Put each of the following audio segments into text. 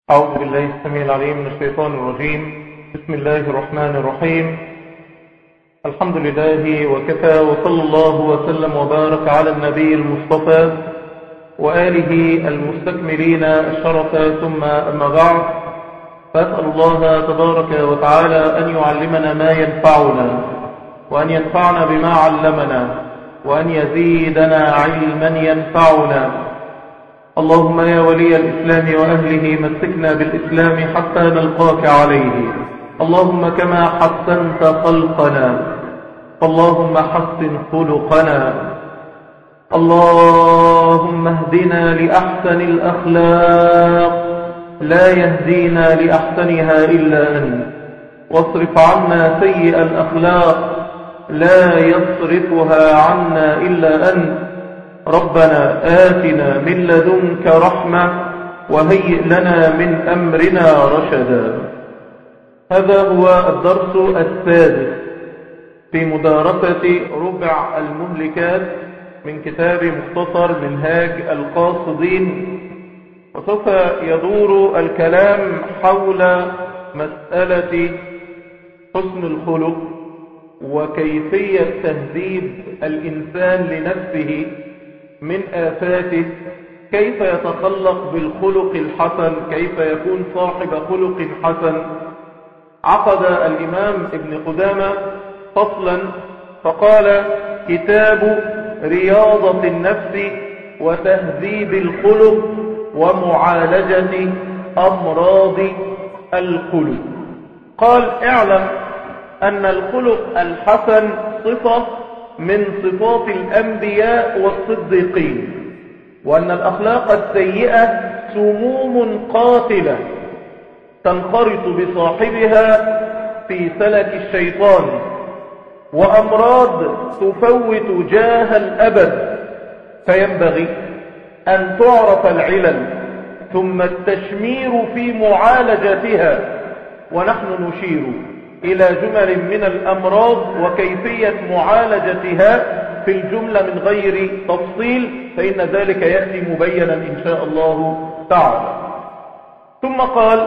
أعوذ بالله السميع العليم من الشيطان الرجيم بسم الله الرحمن الرحيم الحمد لله وكفى وصلى الله وسلم وبارك على النبي المصطفى وآله المستكملين الشرف ثم أما بعد فأسأل الله تبارك وتعالى أن يعلمنا ما ينفعنا وأن ينفعنا بما علمنا وأن يزيدنا علما ينفعنا اللهم يا ولي الإسلام وأهله مسكنا بالإسلام حتى نلقاك عليه اللهم كما حسنت خلقنا اللهم حسن خلقنا اللهم اهدنا لأحسن الأخلاق لا يهدينا لأحسنها إلا أنت واصرف عنا سيء الأخلاق لا يصرفها عنا إلا أنت ربنا آتنا من لدنك رحمة وهيئ لنا من أمرنا رشدا هذا هو الدرس السادس في مدارسة ربع المهلكات من كتاب مختصر منهاج القاصدين وسوف يدور الكلام حول مسألة حسن الخلق وكيفية تهذيب الإنسان لنفسه من آفاته كيف يتخلق بالخلق الحسن كيف يكون صاحب خلق حسن عقد الإمام ابن قدامة فصلا فقال كتاب رياضة النفس وتهذيب الخلق ومعالجة أمراض الخلق قال اعلم أن الخلق الحسن صفة من صفات الأنبياء والصديقين وأن الأخلاق السيئة سموم قاتلة تنخرط بصاحبها في سلك الشيطان وأمراض تفوت جاه الأبد فينبغي أن تعرف العلل ثم التشمير في معالجتها ونحن نشير إلى جمل من الأمراض وكيفية معالجتها في الجملة من غير تفصيل فإن ذلك يأتي مبينا إن شاء الله تعالى ثم قال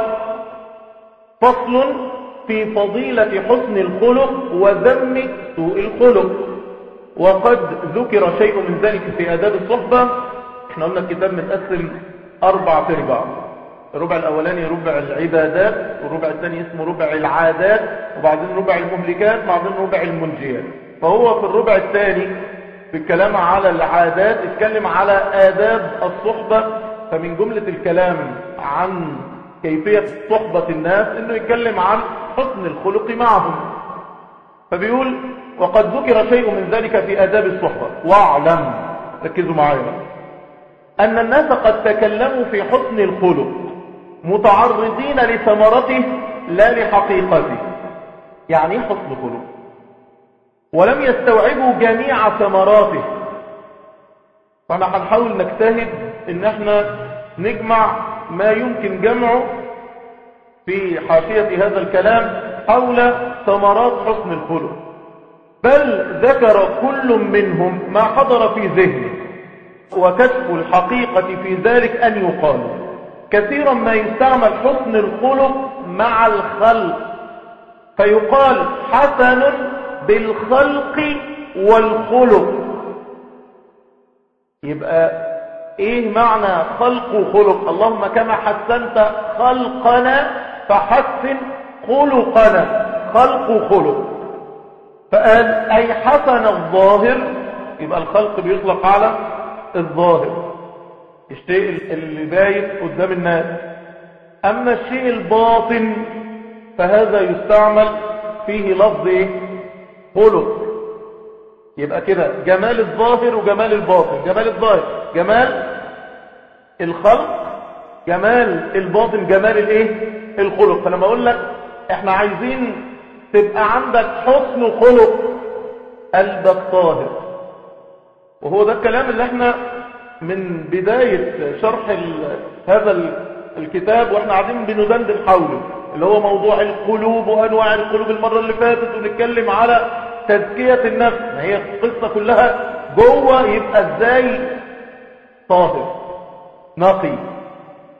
فصل في فضيلة حسن الخلق وذم سوء الخلق وقد ذكر شيء من ذلك في آداب الصحبة احنا قلنا الكتاب متقسم أربع تربع الربع الأولاني ربع العبادات والربع الثاني اسمه ربع العادات وبعدين ربع المهلكات وبعدين ربع المنجيات فهو في الربع الثاني في الكلام على العادات اتكلم على آداب الصحبة فمن جملة الكلام عن كيفية صحبة الناس انه يتكلم عن حسن الخلق معهم فبيقول وقد ذكر شيء من ذلك في آداب الصحبة واعلم ركزوا معايا أن الناس قد تكلموا في حسن الخلق متعرضين لثمرته لا لحقيقته يعني حسن خلق ولم يستوعبوا جميع ثمراته فاحنا هنحاول نجتهد ان احنا نجمع ما يمكن جمعه في حاشية هذا الكلام حول ثمرات حسن الخلق بل ذكر كل منهم ما حضر في ذهنه وكشف الحقيقة في ذلك أن يقال كثيرا ما يستعمل حسن الخلق مع الخلق فيقال حسن بالخلق والخلق يبقى ايه معنى خلق وخلق اللهم كما حسنت خلقنا فحسن خلقنا خلق وخلق فقال اي حسن الظاهر يبقى الخلق بيطلق على الظاهر الشيء اللي باين قدام الناس اما الشيء الباطن فهذا يستعمل فيه لفظ ايه خلق يبقى كده جمال الظاهر وجمال الباطن جمال الظاهر جمال الخلق جمال الباطن جمال الايه الخلق فلما اقول لك احنا عايزين تبقى عندك حسن خلق قلبك طاهر وهو ده الكلام اللي احنا من بداية شرح هذا الكتاب واحنا قاعدين بندندن حوله اللي هو موضوع القلوب وانواع القلوب المرة اللي فاتت ونتكلم على تزكية النفس ما هي القصة كلها جوه يبقى ازاي طاهر نقي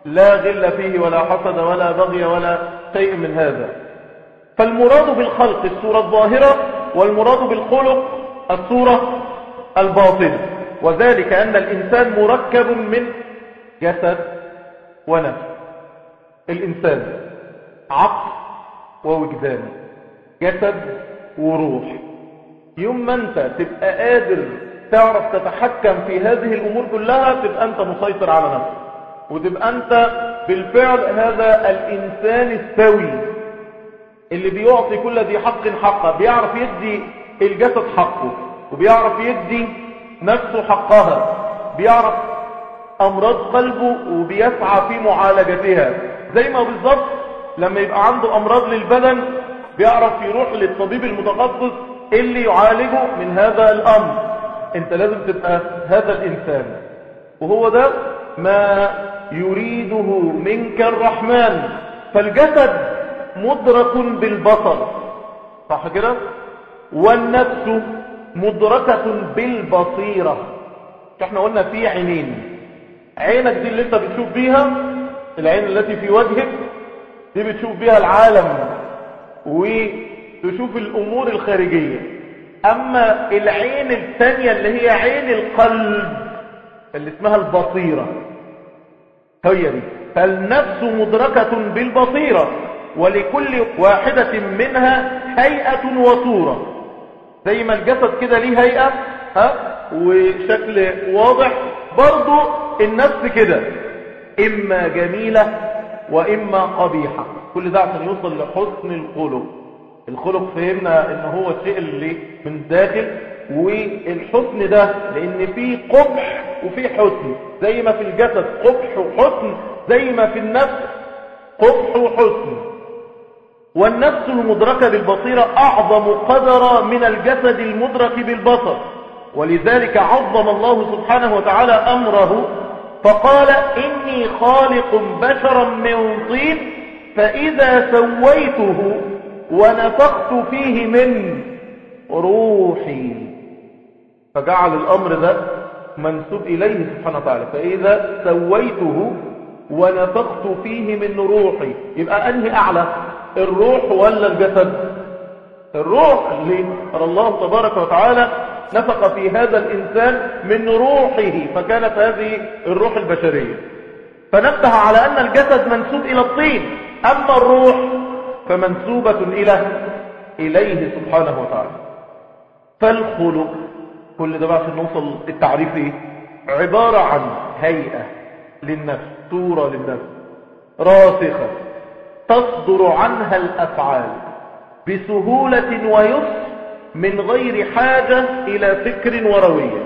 لا غل فيه ولا حسد ولا بغي ولا شيء من هذا فالمراد بالخلق الصورة الظاهرة والمراد بالخلق الصورة الباطنة وذلك أن الإنسان مركب من جسد ونفس الإنسان عقل ووجدان جسد وروح يوم ما أنت تبقى قادر تعرف تتحكم في هذه الأمور كلها تبقى أنت مسيطر على نفسك وتبقى أنت بالفعل هذا الإنسان السوي اللي بيعطي كل ذي حق حقه بيعرف يدي الجسد حقه وبيعرف يدي نفسه حقها بيعرف أمراض قلبه وبيسعى في معالجتها زي ما بالظبط لما يبقى عنده أمراض للبدن بيعرف يروح للطبيب المتخصص اللي يعالجه من هذا الأمر انت لازم تبقى هذا الإنسان وهو ده ما يريده منك الرحمن فالجسد مدرك بالبصر صح كده والنفس مدركة بالبصيرة احنا قلنا في عينين عينك دي اللي انت بتشوف بيها العين التي في وجهك دي بتشوف بيها العالم وتشوف الامور الخارجية اما العين الثانية اللي هي عين القلب اللي اسمها البصيرة هي دي فالنفس مدركة بالبصيرة ولكل واحدة منها هيئة وصورة زي ما الجسد كده ليه هيئة ها وشكل واضح برضو النفس كده إما جميلة وإما قبيحة كل ده عشان يوصل لحسن الخلق الخلق فهمنا ان هو الشيء اللي من داخل والحسن ده لان فيه قبح وفيه حسن زي ما في الجسد قبح وحسن زي ما في النفس قبح وحسن والنفس المدركة بالبصيرة أعظم قدرا من الجسد المدرك بالبصر ولذلك عظم الله سبحانه وتعالى أمره فقال إني خالق بشرا من طين فإذا سويته ونفخت فيه من روحي فجعل الأمر ده منسوب إليه سبحانه وتعالى فإذا سويته ونفخت فيه من روحي يبقى أنهي أعلى الروح ولا الجسد الروح اللي الله تبارك وتعالى نفق في هذا الإنسان من روحه فكانت هذه الروح البشرية فنبه على أن الجسد منسوب إلى الطين أما الروح فمنسوبة إلى إليه سبحانه وتعالى فالخلق كل ده بقى عشان نوصل التعريف ايه عبارة عن هيئة للنفس صورة للنفس راسخة تصدر عنها الأفعال بسهولة ويسر من غير حاجة إلى فكر وروية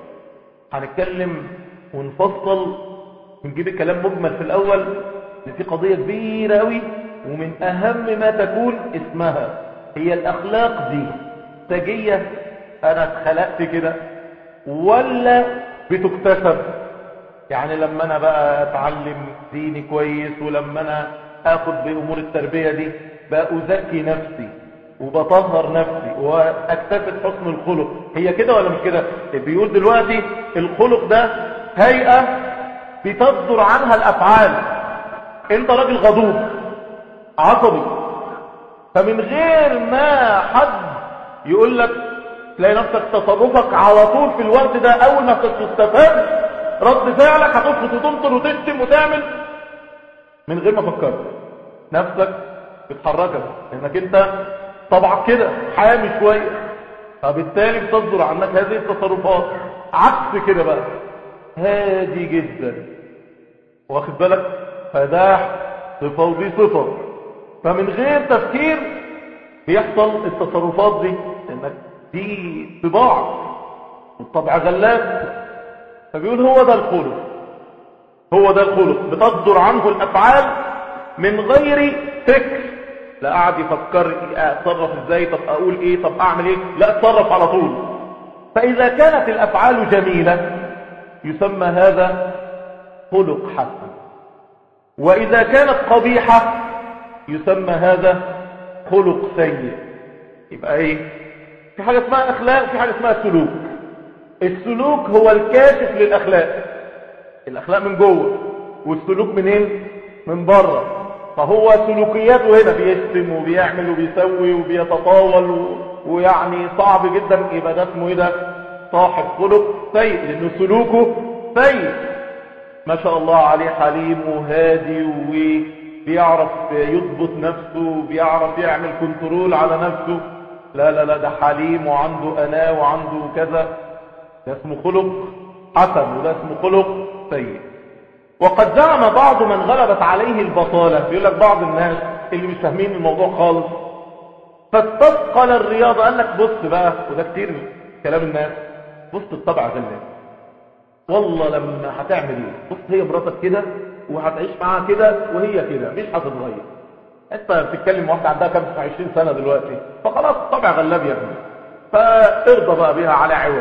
هنتكلم ونفصل ونجيب الكلام مجمل في الأول ان في قضية كبيرة قوي ومن أهم ما تكون اسمها هي الأخلاق دي تجية أنا اتخلقت كده ولا بتكتسب يعني لما أنا بقى أتعلم ديني كويس ولما أنا أخذ بأمور التربية دي بقى أزكي نفسي وبطهر نفسي واكتسب حسن الخلق هي كده ولا مش كده بيقول دلوقتي الخلق ده هيئة بتصدر عنها الافعال انت راجل غضوب عصبي فمن غير ما حد يقول لك تلاقي نفسك تصرفك على طول في الوقت ده اول ما تستفاد رد فعلك هتفرط وتمطر وتشتم وتعمل من غير ما فكرت نفسك بتحركك لانك انت طبعا كده حامي شوية فبالتالي بتصدر عنك هذه التصرفات عكس كده بقى هادي جدا واخد بالك فده صفة ودي صفة فمن غير تفكير بيحصل التصرفات دي انك دي طباع والطبع غلاب فبيقول هو ده الخلق هو ده الخلق بتصدر عنه الافعال من غير فكر لا قاعد يفكر اتصرف ازاي طب اقول ايه طب اعمل ايه لا اتصرف على طول فاذا كانت الافعال جميلة يسمى هذا خلق حسن واذا كانت قبيحة يسمى هذا خلق سيء يبقى ايه في حاجة اسمها اخلاق في حاجة اسمها سلوك السلوك هو الكاشف للاخلاق الاخلاق من جوه والسلوك منين من بره فهو سلوكياته هنا بيشتم وبيعمل وبيسوي وبيتطاول و... ويعني صعب جدا يبقى ده اسمه ايه ده صاحب خلق سيء لانه سلوكه سيء ما شاء الله عليه حليم وهادي وبيعرف يضبط نفسه وبيعرف يعمل كنترول على نفسه لا لا لا ده حليم وعنده أناة وعنده كذا ده اسمه خلق حسن وده اسمه خلق سيء وقد زعم بعض من غلبت عليه البطالة بيقول لك بعض الناس اللي مش فاهمين الموضوع خالص فاستثقل الرياضة قال لك بص بقى وده كتير كلام الناس بص الطبع غلب والله لما هتعمل ايه بص هي مراتك كده وهتعيش معاها كده وهي كده مش هتتغير انت بتتكلم واحده عندها 25 سنه دلوقتي فخلاص الطبع غلاب يا ابني فارضى بقى بيها على عوض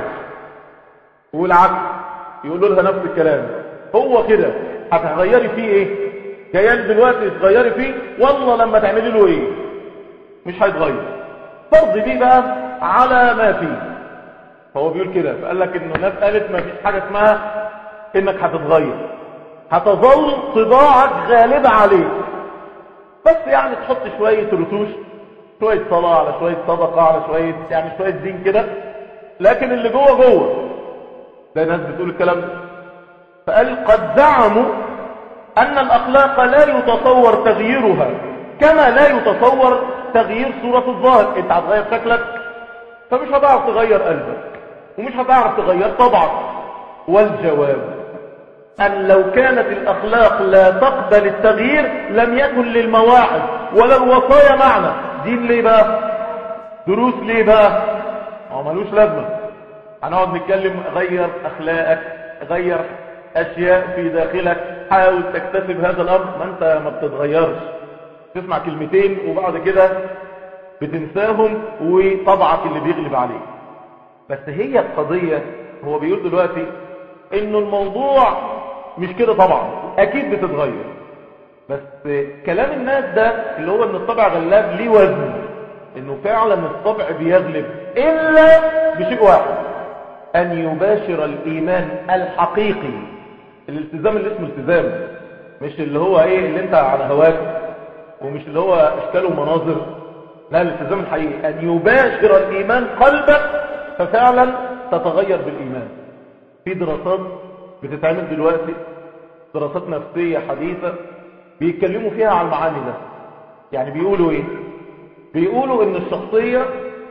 والعكس يقولوا لها نفس الكلام هو كده هتغيري فيه ايه جايه دلوقتي تغيري فيه والله لما تعملي له ايه مش هيتغير ترضي بيه بقى على ما فيه فهو بيقول كده فقال لك انه الناس قالت ما فيش حاجه اسمها انك هتتغير هتظل طباعك غالبه عليك بس يعني تحط شويه رتوش شويه صلاه على شويه صدقه على شويه يعني شويه دين كده لكن اللي جوه جوه ده ناس بتقول الكلام ده فقال قد زعموا ان الاخلاق لا يتصور تغييرها كما لا يتصور تغيير صورة الظاهر انت هتغير شكلك فمش هتعرف تغير قلبك ومش هتعرف تغير طبعك والجواب أن لو كانت الأخلاق لا تقبل التغيير لم يكن للمواعظ ولا الوصايا معنى دين ليه بقى دروس ليه بقى هو ملوش لازمة هنقعد نتكلم غير أخلاقك غير أشياء في داخلك حاول تكتسب هذا الأمر ما أنت ما بتتغيرش تسمع كلمتين وبعد كده بتنساهم وطبعك اللي بيغلب عليك بس هي القضية هو بيقول دلوقتي انه الموضوع مش كده طبعا اكيد بتتغير بس كلام الناس ده اللي هو ان الطبع غلاب ليه وزن انه فعلا الطبع بيغلب الا بشيء واحد ان يباشر الايمان الحقيقي الالتزام اللي اسمه التزام مش اللي هو ايه اللي انت على هواك ومش اللي هو اشكال ومناظر لا الالتزام الحقيقي ان يباشر الايمان قلبك ففعلا تتغير بالايمان في دراسات بتتعمل دلوقتي دراسات نفسية حديثة بيتكلموا فيها على المعاني ده يعني بيقولوا ايه بيقولوا ان الشخصية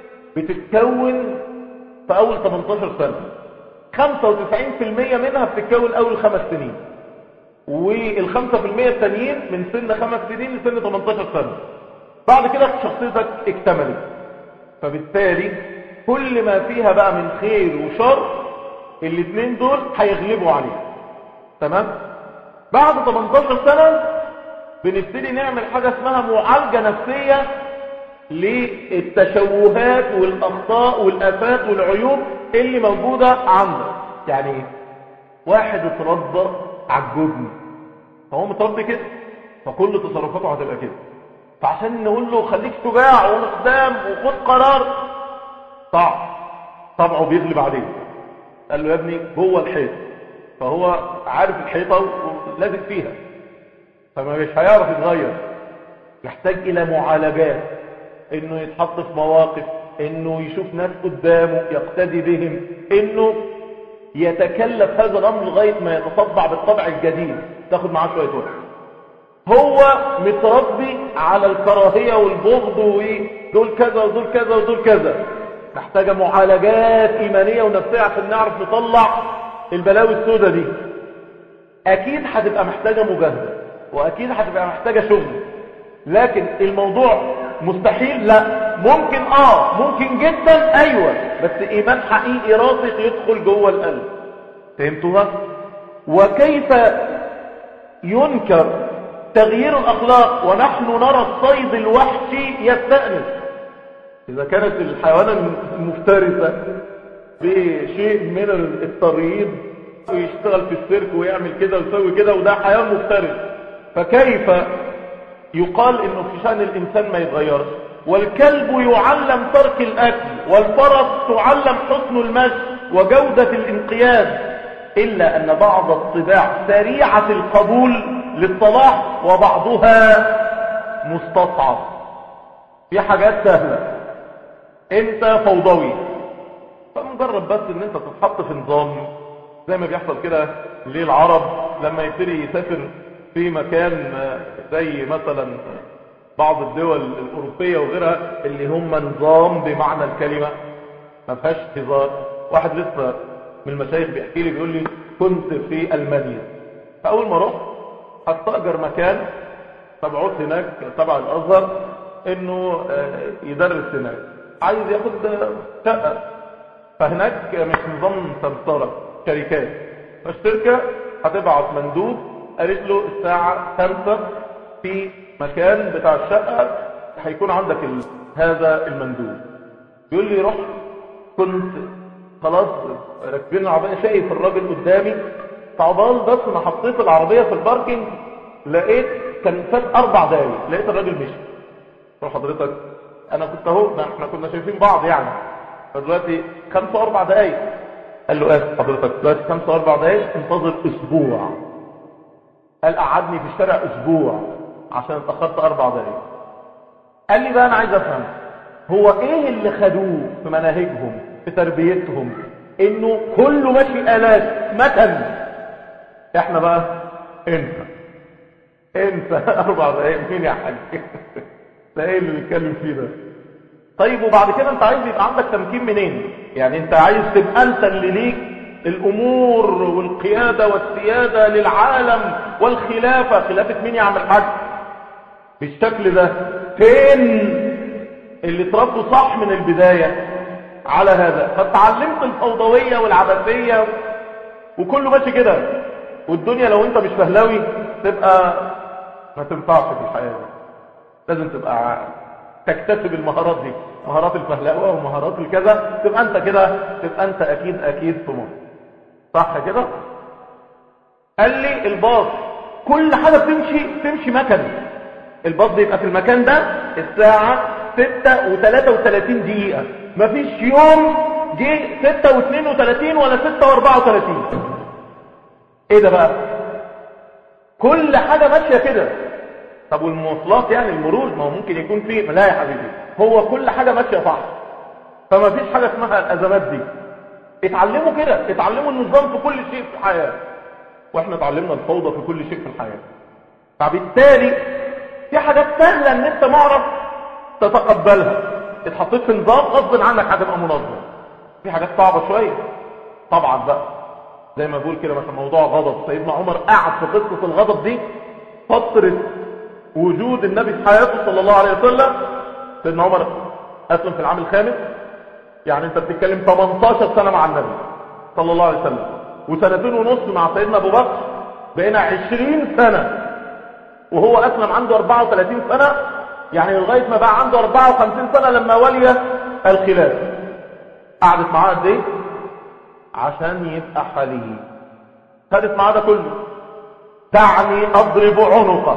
بتتكون في اول 18 سنة 95% منها بتتكون اول خمس سنين والخمسة في المية التانيين من سن خمس سنين لسن 18 سنة بعد كده شخصيتك اكتملت فبالتالي كل ما فيها بقى من خير وشر الاثنين دول هيغلبوا عليه تمام بعد 18 سنة بنبتدي نعمل حاجة اسمها معالجة نفسية للتشوهات والأخطاء والآفات والعيوب اللي موجودة عندك يعني ايه واحد اتربى على الجبن فهو متربي كده فكل تصرفاته هتبقى كده فعشان نقول له خليك شجاع ومقدام وخد قرار صعب طبعه بيغلب عليه قال له يا ابني جوه الحيط فهو عارف الحيطة ولازق فيها فما مش هيعرف يتغير يحتاج الى معالجات انه يتحط في مواقف انه يشوف ناس قدامه يقتدي بهم انه يتكلف هذا الامر لغاية ما يتصدع بالطبع الجديد تاخد معاه شوية وقت هو متربي على الكراهية والبغض ودول كذا ودول كذا ودول كذا محتاجة معالجات ايمانية ونفسية عشان نعرف نطلع البلاوي السوداء دي اكيد هتبقى محتاجة مجاهدة واكيد هتبقى محتاجة شغل لكن الموضوع مستحيل لا ممكن اه ممكن جدا ايوه بس ايمان حقيقي راسخ يدخل جوه القلب فهمتوها وكيف ينكر تغيير الاخلاق ونحن نرى الصيد الوحشي يستأنس اذا كانت الحيوانات المفترسة بشيء من التريض ويشتغل في السيرك ويعمل كده ويسوي كده وده حيوان مفترس فكيف يقال انه في شأن الانسان ما يتغيرش والكلب يعلم ترك الاكل والفرس تعلم حسن المشي وجودة الانقياد إلا أن بعض الطباع سريعة القبول للصلاح وبعضها مستصعب في حاجات سهلة انت فوضوي فمجرد بس ان انت تتحط في نظام زي ما بيحصل كده للعرب لما يبتدي يسافر في مكان زي مثلا بعض الدول الأوروبية وغيرها اللي هم نظام بمعنى الكلمة ما فيهاش هزار واحد لسه من المشايخ بيحكي لي بيقول لي كنت في ألمانيا فأول ما رحت هستأجر مكان تبعوت هناك تبع الأزهر انه يدرس هناك عايز ياخد شقة فهناك مش نظام سمسارة شركات فالشركة هتبعت مندوب قالت له الساعة خمسة في مكان بتاع الشقة هيكون عندك ال... هذا المندوب يقول لي رحت كنت خلاص راكبين العربية شايف الراجل قدامي تعبان بس ما حطيت العربية في الباركينج لقيت كان فات اربع دقايق لقيت الراجل مشي قلت حضرتك انا كنت اهو احنا كنا شايفين بعض يعني فدلوقتي خمسة واربع دقايق قال له اسف حضرتك دلوقتي خمسة واربع دقايق انتظر اسبوع قال قعدني في الشارع اسبوع عشان اتأخرت اربع دقايق قال لي بقى انا عايز افهم هو ايه اللي خدوه في مناهجهم في تربيتهم انه كله ماشي الات مكن احنا بقى انت انت اربع دقايق مين يا حاج ده ايه اللي بيتكلم فيه ده طيب وبعد كده انت عايز يبقى عندك تمكين منين يعني انت عايز تبقى انت اللي ليك الامور والقيادة والسيادة للعالم والخلافة خلافة مين يعمل حاج بالشكل ده فين اللي تربوا صح من البداية على هذا فتعلمت الفوضوية والعبثية وكله ماشي كده والدنيا لو انت مش فهلاوي تبقى ما تنفعش في الحياة دي لازم تبقى تكتسب المهارات دي مهارات الفهلاوة ومهارات الكذا تبقى انت كده تبقى انت اكيد اكيد في مصر صح كده قال لي الباص كل حاجة بتمشي تمشي مكن الباص بيبقى في المكان ده الساعة 6 و33 دقيقة مفيش يوم جه 6 و32 ولا 6 و34 ايه ده بقى كل حاجة ماشية كده طب والمواصلات يعني المرور ما هو ممكن يكون فيه لا يا حبيبي هو كل حاجة ماشية صح فما فيش حاجة اسمها الأزمات دي اتعلموا كده اتعلموا النظام في كل شيء في الحياة واحنا اتعلمنا الفوضى في كل شيء في الحياة فبالتالي في حاجات سهلة ان انت معرف تتقبلها اتحطيت في نظام غصب عنك هتبقى منظم في حاجات صعبة شوية طبعا بقى زي ما بقول كده مثلا موضوع غضب سيدنا عمر قعد في قصة الغضب دي فترة وجود النبي في حياته صلى الله عليه وسلم سيدنا عمر أسلم في العام الخامس يعني انت بتتكلم 18 سنة مع النبي صلى الله عليه وسلم وسنتين ونص مع سيدنا ابو بكر بقينا 20 سنة وهو أسلم عنده 34 سنة يعني لغاية ما بقى عنده 54 سنة لما ولي الخلافة قعدت معاه قد ايه عشان يبقى حليم خدت معاه ده كله دعني اضرب عنقه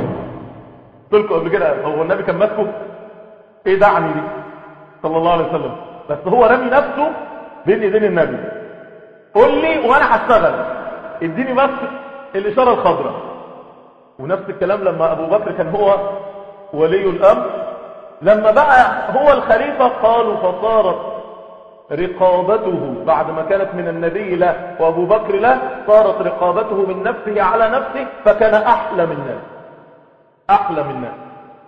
قلت لكم قبل كده هو النبي كان ماسكه ايه دعني دي صلى الله عليه وسلم بس هو رمي نفسه بين ايدين النبي قول لي وانا هشتغل اديني بس الاشاره الخضراء ونفس الكلام لما ابو بكر كان هو ولي الامر لما بقى هو الخليفه قالوا فصارت رقابته بعد ما كانت من النبي له وابو بكر له صارت رقابته من نفسه على نفسه فكان احلى من الناس احلى من الناس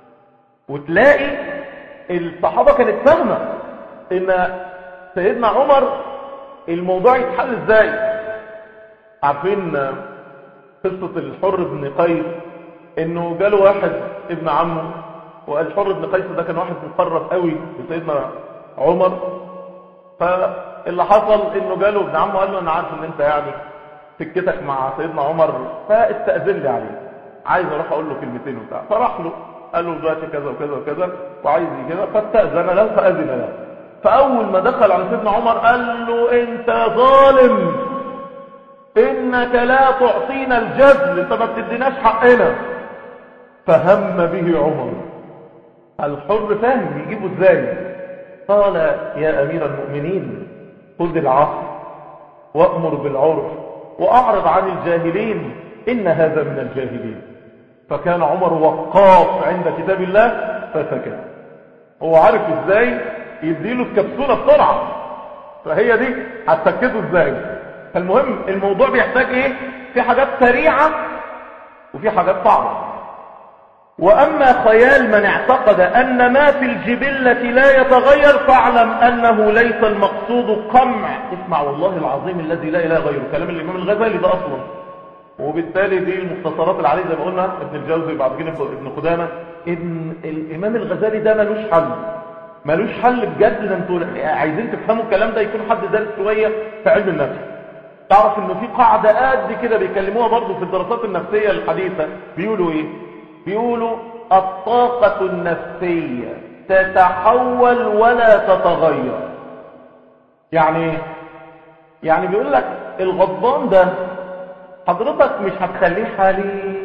وتلاقي الصحابه كانت فاهمه ان سيدنا عمر الموضوع يتحل ازاي عارفين قصه الحر بن قيس انه جاله واحد ابن عمه والحر بن قيس ده كان واحد مقرب قوي لسيدنا عمر فاللي حصل انه جاله ابن عمه قال له انا عارف ان انت يعني سكتك مع سيدنا عمر فاستأذن لي عليه عايز اروح اقول له كلمتين وبتاع فراح له قال له دلوقتي كذا وكذا وكذا وعايز كذا فاستأذن له فأذن له فأول ما دخل على سيدنا عمر قال له انت ظالم انك لا تعطينا الجزل انت ما بتديناش حقنا فهم به عمر الحر فاهم يجيبه ازاي قال يا أمير المؤمنين خذ العفو وأمر بالعرف وأعرض عن الجاهلين إن هذا من الجاهلين فكان عمر وقاف عند كتاب الله فسكت هو عارف ازاي يديله الكبسولة بسرعة فهي دي هتسكته ازاي فالمهم الموضوع بيحتاج ايه في حاجات سريعة وفي حاجات صعبة وأما خيال من اعتقد أن ما في الجبلة لا يتغير فاعلم أنه ليس المقصود قمع اسمع والله العظيم الذي لا إله غيره كلام الإمام الغزالي ده أصلا وبالتالي دي المختصرات اللي عليه زي ما قلنا ابن الجوزي بعد كده ابن قدامه ابن الامام الغزالي ده ملوش حل ملوش حل بجد ده انتوا عايزين تفهموا الكلام ده يكون حد دارس شويه في علم النفس تعرف انه في قاعده قد كده بيكلموها برضه في الدراسات النفسيه الحديثه بيقولوا ايه بيقولوا الطاقه النفسيه تتحول ولا تتغير يعني يعني بيقول لك الغضبان ده حضرتك مش هتخليه حالي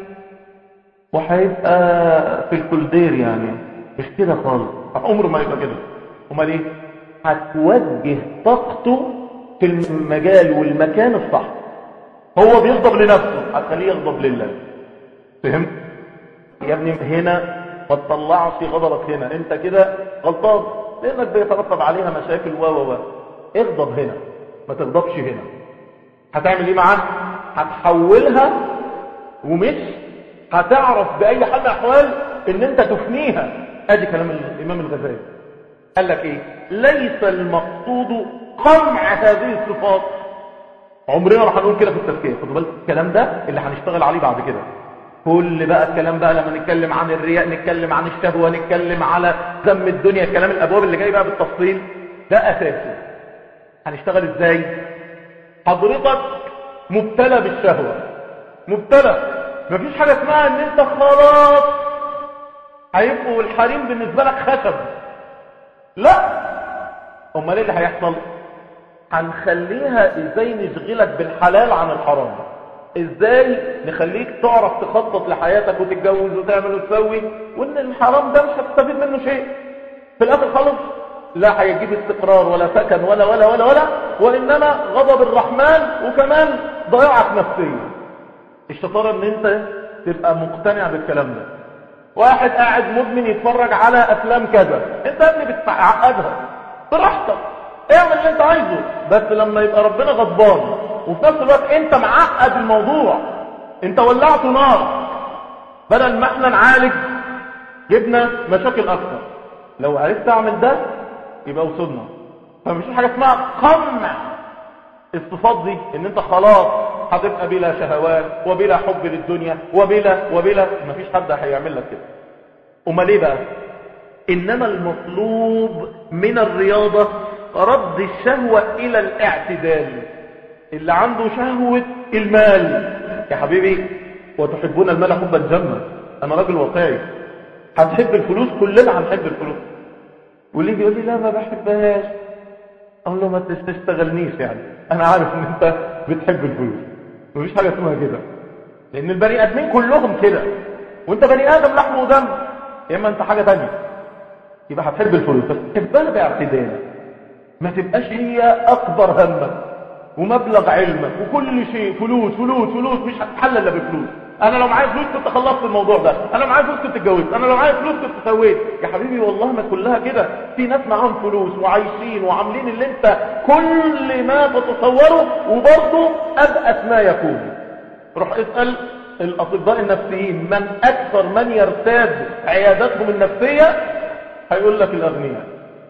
وهيبقى في الكولدير يعني مش كده خالص عمره ما يبقى كده امال ايه هتوجه طاقته في المجال والمكان الصح هو بيغضب لنفسه هتخليه يغضب لله فهمت يا ابني هنا ما تطلعش غضبك هنا انت كده غلطان لانك بيترتب عليها مشاكل و و و اغضب هنا ما تغضبش هنا هتعمل ايه معاه هتحولها ومش هتعرف بأي حال من الأحوال ان انت تفنيها ادي كلام الامام الغزالي قال لك ايه ليس المقصود قمع هذه الصفات عمرنا ما هنقول كده في التفكير خدوا بالك الكلام ده اللي هنشتغل عليه بعد كده كل بقى الكلام بقى لما نتكلم عن الرياء نتكلم عن الشهوة نتكلم على ذم الدنيا كلام الابواب اللي جاي بقى بالتفصيل ده اساسي هنشتغل ازاي حضرتك مبتلى بالشهوة مبتلى مفيش حاجة اسمها ان انت خلاص هيبقوا الحريم بالنسبة لك خشب لا امال ايه اللي هيحصل هنخليها ازاي نشغلك بالحلال عن الحرام ازاي نخليك تعرف تخطط لحياتك وتتجوز وتعمل وتسوي وان الحرام ده مش هتستفيد منه شيء في الاخر خالص لا هيجيب استقرار ولا سكن ولا ولا ولا ولا وانما غضب الرحمن وكمان ضياعك نفسيا الشطاره ان انت تبقى مقتنع بالكلام ده واحد قاعد مدمن يتفرج على افلام كذا انت يا ابني بتعقدها براحتك اعمل اللي انت عايزه بس لما يبقى ربنا غضبان وفي نفس الوقت انت معقد الموضوع انت ولعته نار بدل ما احنا نعالج جبنا مشاكل اكتر لو عرفت اعمل ده يبقى وصلنا فمش حاجه اسمها قمع الصفات دي ان انت خلاص هتبقى بلا شهوات وبلا حب للدنيا وبلا وبلا مفيش حد هيعمل لك كده امال ايه بقى انما المطلوب من الرياضه رد الشهوه الى الاعتدال اللي عنده شهوه المال يا حبيبي وتحبون المال حبا جما انا راجل واقعي هتحب الفلوس كلنا هنحب الفلوس واللي يجي يقول لي لا ما بحبهاش اقول له ما تشتغلنيش يعني انا عارف ان انت بتحب الفلوس مفيش حاجه اسمها كده لان البني ادمين كلهم كده وانت بني ادم لحم ودم يا اما انت حاجه تانية يبقى هتحب الفلوس بس تحبها باعتدال ما تبقاش هي اكبر همك ومبلغ علمك وكل شيء فلوس فلوس فلوس مش هتحل الا بفلوس انا لو معايا فلوس كنت خلصت الموضوع ده انا لو معايا فلوس كنت اتجوزت انا لو معايا فلوس كنت سويت يا حبيبي والله ما كلها كده في ناس معاهم فلوس وعايشين وعاملين اللي انت كل ما تتصوره وبرضه ابأس ما يكون روح اسأل الاطباء النفسيين من اكثر من يرتاد عياداتهم النفسية هيقول لك الاغنياء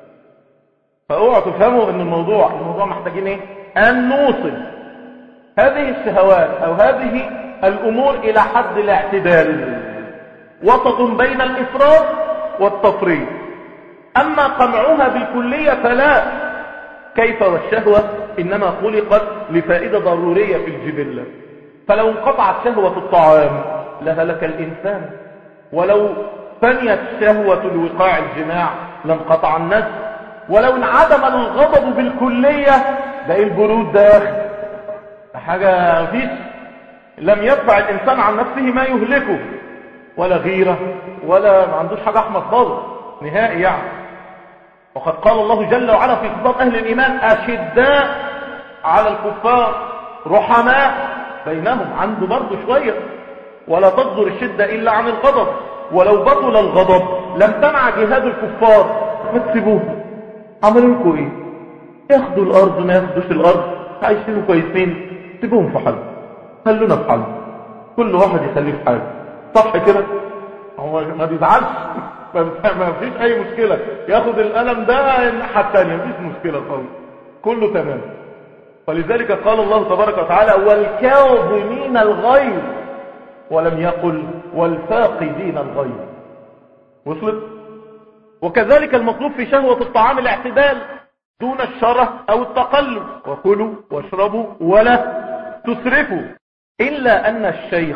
فاوعوا تفهموا ان الموضوع الموضوع محتاجين ايه ان نوصل هذه الشهوات او هذه الأمور إلى حد الاعتدال وسط بين الإفراط والتفريط أما قمعها بالكلية فلا كيف والشهوة إنما خلقت لفائدة ضرورية في الجبلة فلو انقطعت شهوة الطعام لهلك الإنسان ولو فنيت شهوة الوقاع الجماع لانقطع النفس ولو انعدم الغضب بالكلية ده ايه البرود ده حاجة مفيش لم يدفع الإنسان عن نفسه ما يهلكه ولا غيرة ولا ما عندوش حاجة أحمد خالص نهائي يعني وقد قال الله جل وعلا في خطاب أهل الإيمان أشداء على الكفار رحماء بينهم عنده برضه شوية ولا تصدر الشدة إلا عن الغضب ولو بطل الغضب لم تمع جهاد الكفار ما تسيبوه عملوا لكم ايه ياخدوا الارض ما ياخدوش الارض عايشين كويسين سيبوهم في حل خلونا في حل كل واحد يخليه في حاله صح كده هو ما بيزعلش ما فيش اي مشكلة ياخد الالم ده الناحية الثانية مفيش مشكلة خالص كله تمام فلذلك قال الله تبارك وتعالى والكاظمين الغيظ ولم يقل والفاقدين الغيظ وصلت وكذلك المطلوب في شهوة الطعام الاعتدال دون الشره او التقلب وكلوا واشربوا ولا تسرفوا الا ان الشيخ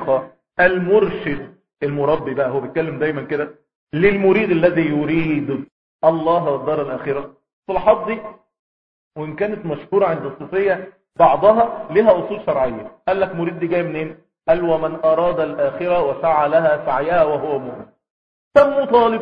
المرشد المربي بقى هو بيتكلم دايما كده للمريد الذي يريد الله والدار الاخره الصلاحات دي وان كانت مشهورة عند الصوفية بعضها لها اصول شرعية قال لك مريد دي جاي منين قال ومن اراد الاخرة وسعى لها سعيها وهو مؤمن سموه طالب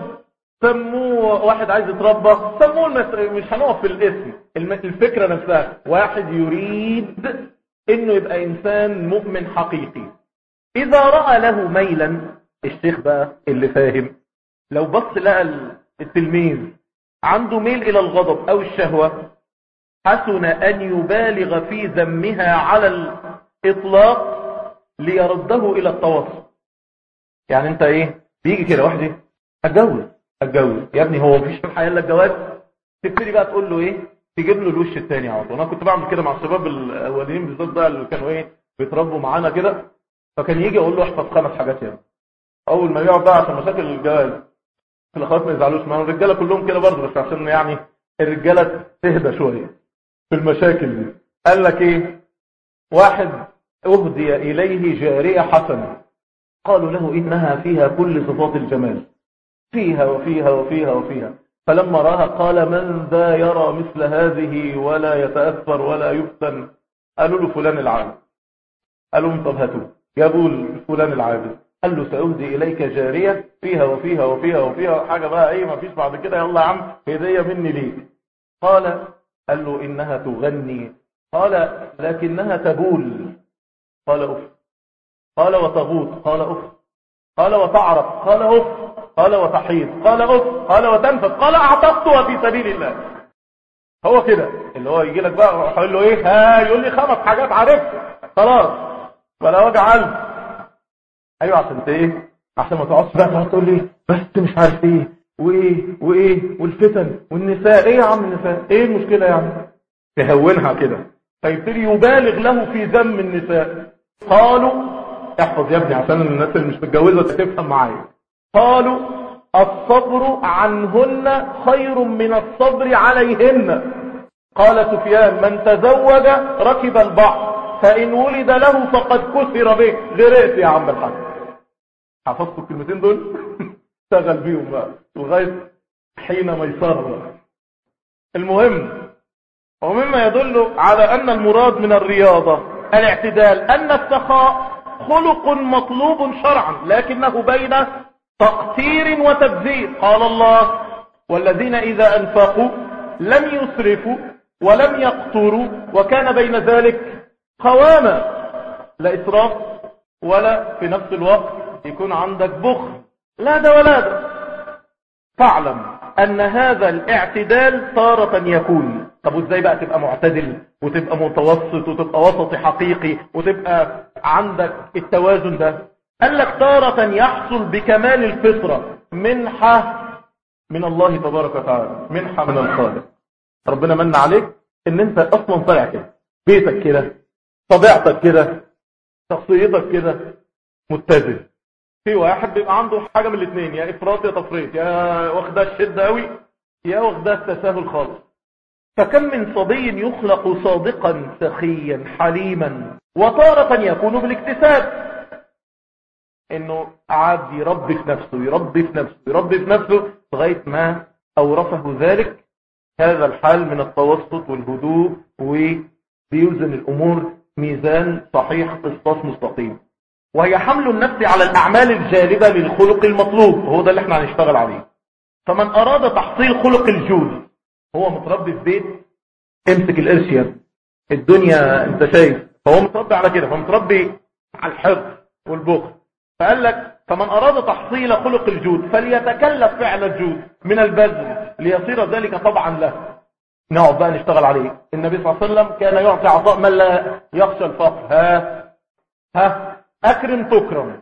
سموه واحد عايز يتربى سموه المس... مش هنقف في الاسم الفكرة نفسها واحد يريد انه يبقى انسان مؤمن حقيقي اذا رأى له ميلا الشيخ بقى اللي فاهم لو بص لقى التلميذ عنده ميل الى الغضب او الشهوة حسن ان يبالغ في ذمها على الاطلاق ليرده الى التوسط يعني انت ايه بيجي كده واحد ايه اتجوز اتجوز يا ابني هو مفيش في الحياه الا الجواز تبتدي بقى تقول له ايه تجيب له الوش الثاني على طول انا كنت بعمل كده مع الشباب الاولين بالذات بقى اللي كانوا ايه بيتربوا معانا كده فكان يجي اقول له احفظ خمس حاجات يعني اول ما يقعد بقى عشان مشاكل الجواز الاخوات ما يزعلوش معانا الرجاله كلهم كده برضه بس عشان يعني الرجاله تهدى شويه في المشاكل دي قال لك ايه واحد اهدي اليه جاريه حسنه قالوا له انها فيها كل صفات الجمال فيها وفيها وفيها وفيها فلما راها قال من ذا يرى مثل هذه ولا يتأثر ولا يفتن قالوا له فلان العابد قالوا لهم طب هاتوا جابوا فلان العابد قال له سأهدي إليك جارية فيها وفيها وفيها وفيها حاجة بقى ايه ما فيش بعد كده يلا يا عم هدية مني ليك قال قال له إنها تغني قال لكنها تبول قال أف قال وتغوط قال أف قال وتعرف قال أف قال وتحيض قال أف قال وتنفذ قال أعتقتها في سبيل الله هو كده اللي هو يجي لك بقى يقول له ايه ها يقول لي خمس حاجات عرفتها خلاص فلا وجع قلب ايوه عشان ايه عشان ما تقعدش بقى تقول لي بس مش عارف ايه وايه وايه والفتن والنساء ايه يا عم النساء ايه المشكله يعني تهونها كده فيبتدي يبالغ له في ذم النساء قالوا احفظ يا ابني عشان الناس اللي مش متجوزه تفهم معايا قالوا الصبر عنهن خير من الصبر عليهن قال سفيان من تزوج ركب البحر فإن ولد له فقد كسر به غريت يا عم الحاج حفظتوا الكلمتين دول اشتغل بيهم بقى لغاية حين ميسر المهم ومما يدل على أن المراد من الرياضة الاعتدال أن السخاء خلق مطلوب شرعا لكنه بين تقتير وتبذير قال الله والذين إذا أنفقوا لم يسرفوا ولم يقتروا وكان بين ذلك قواما لا إسراف ولا في نفس الوقت يكون عندك بخل لا ده ولا ده فاعلم أن هذا الاعتدال تارة يكون طب وازاي بقى تبقى معتدل وتبقى متوسط وتبقى وسط حقيقي وتبقى عندك التوازن ده قال لك تارة يحصل بكمال الفطرة منحة من الله تبارك وتعالى منحة من الخالق ربنا من عليك ان انت اصلا طالع كده بيتك كده طبيعتك كده شخصيتك كده متزن في واحد بيبقى عنده حاجة من الاثنين يا افراط يا تفريط يا واخدها الشدة قوي يا واخدها التساهل خالص فكم من صبي يخلق صادقا سخيا حليما وتارة يكون بالاكتساب انه قعد يربي في نفسه يربي في نفسه يربي في نفسه لغاية ما اورثه ذلك هذا الحال من التوسط والهدوء وبيوزن الامور ميزان صحيح قسطاس مستقيم وهي حمل النفس على الاعمال الجالبة للخلق المطلوب وهو ده اللي احنا هنشتغل عليه فمن اراد تحصيل خلق الجود هو متربي في بيت امسك القرش يا الدنيا انت شايف فهو متربي على كده فمتربي على الحفظ والبخل فقال لك فمن أراد تحصيل خلق الجود فليتكلف فعل الجود من البذل ليصير ذلك طبعا له نقعد بقى نشتغل عليه النبي صلى الله عليه وسلم كان يعطي عطاء من لا يخشى الفقر ها ها أكرم تكرم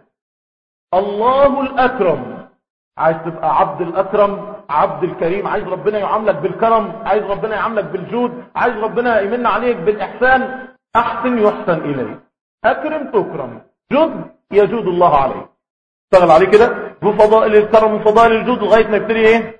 الله الأكرم عايز تبقى عبد الأكرم عبد الكريم عايز ربنا يعاملك بالكرم عايز ربنا يعاملك بالجود عايز ربنا يمن عليك بالإحسان أحسن يحسن إليك أكرم تكرم جد يجود الله عليك اشتغل عليه كده بفضائل الكرم وفضائل الجود لغاية ما يبتدي ايه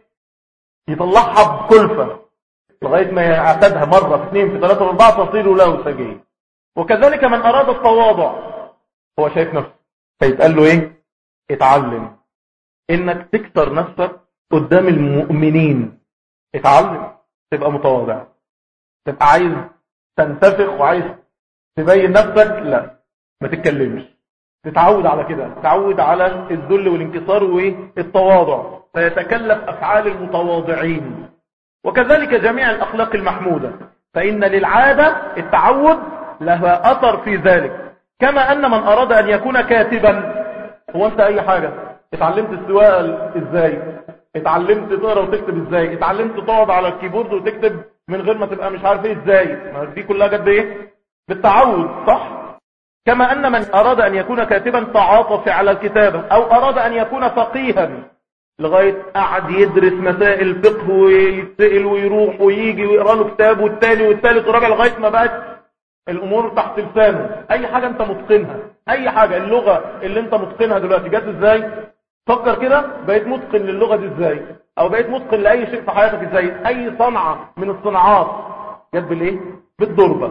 يطلعها بكلفة لغاية ما يعتادها مرة في اثنين في ثلاثة في أربعة تصير له سجين وكذلك من أراد التواضع هو شايف نفسه فيتقال له ايه اتعلم انك تكسر نفسك قدام المؤمنين اتعلم تبقى متواضع تبقى عايز تنتفخ وعايز تبين نفسك لا ما تتكلمش تتعود على كده تتعود على الذل والانكسار والتواضع فيتكلف أفعال المتواضعين وكذلك جميع الأخلاق المحمودة فإن للعادة التعود لها أثر في ذلك كما أن من أراد أن يكون كاتبا هو أنت أي حاجة اتعلمت السواقة إزاي اتعلمت تقرا وتكتب ازاي اتعلمت تقعد على الكيبورد وتكتب من غير ما تبقى مش عارف ايه ازاي ما دي كلها جد ايه بالتعود صح كما ان من اراد ان يكون كاتبا تعاطف على الكتابة او اراد ان يكون فقيها لغاية قعد يدرس مسائل فقه ويتسأل ويروح ويجي ويقرا له كتاب والتاني والتالت وراجع لغاية ما بقت الامور تحت لسانه اي حاجة انت متقنها اي حاجة اللغة اللي انت متقنها دلوقتي جت ازاي فكر كده بقيت متقن للغة دي ازاي او بقيت متقن لاي شيء في حياتك ازاي اي صنعة من الصناعات جت بالايه بالضربة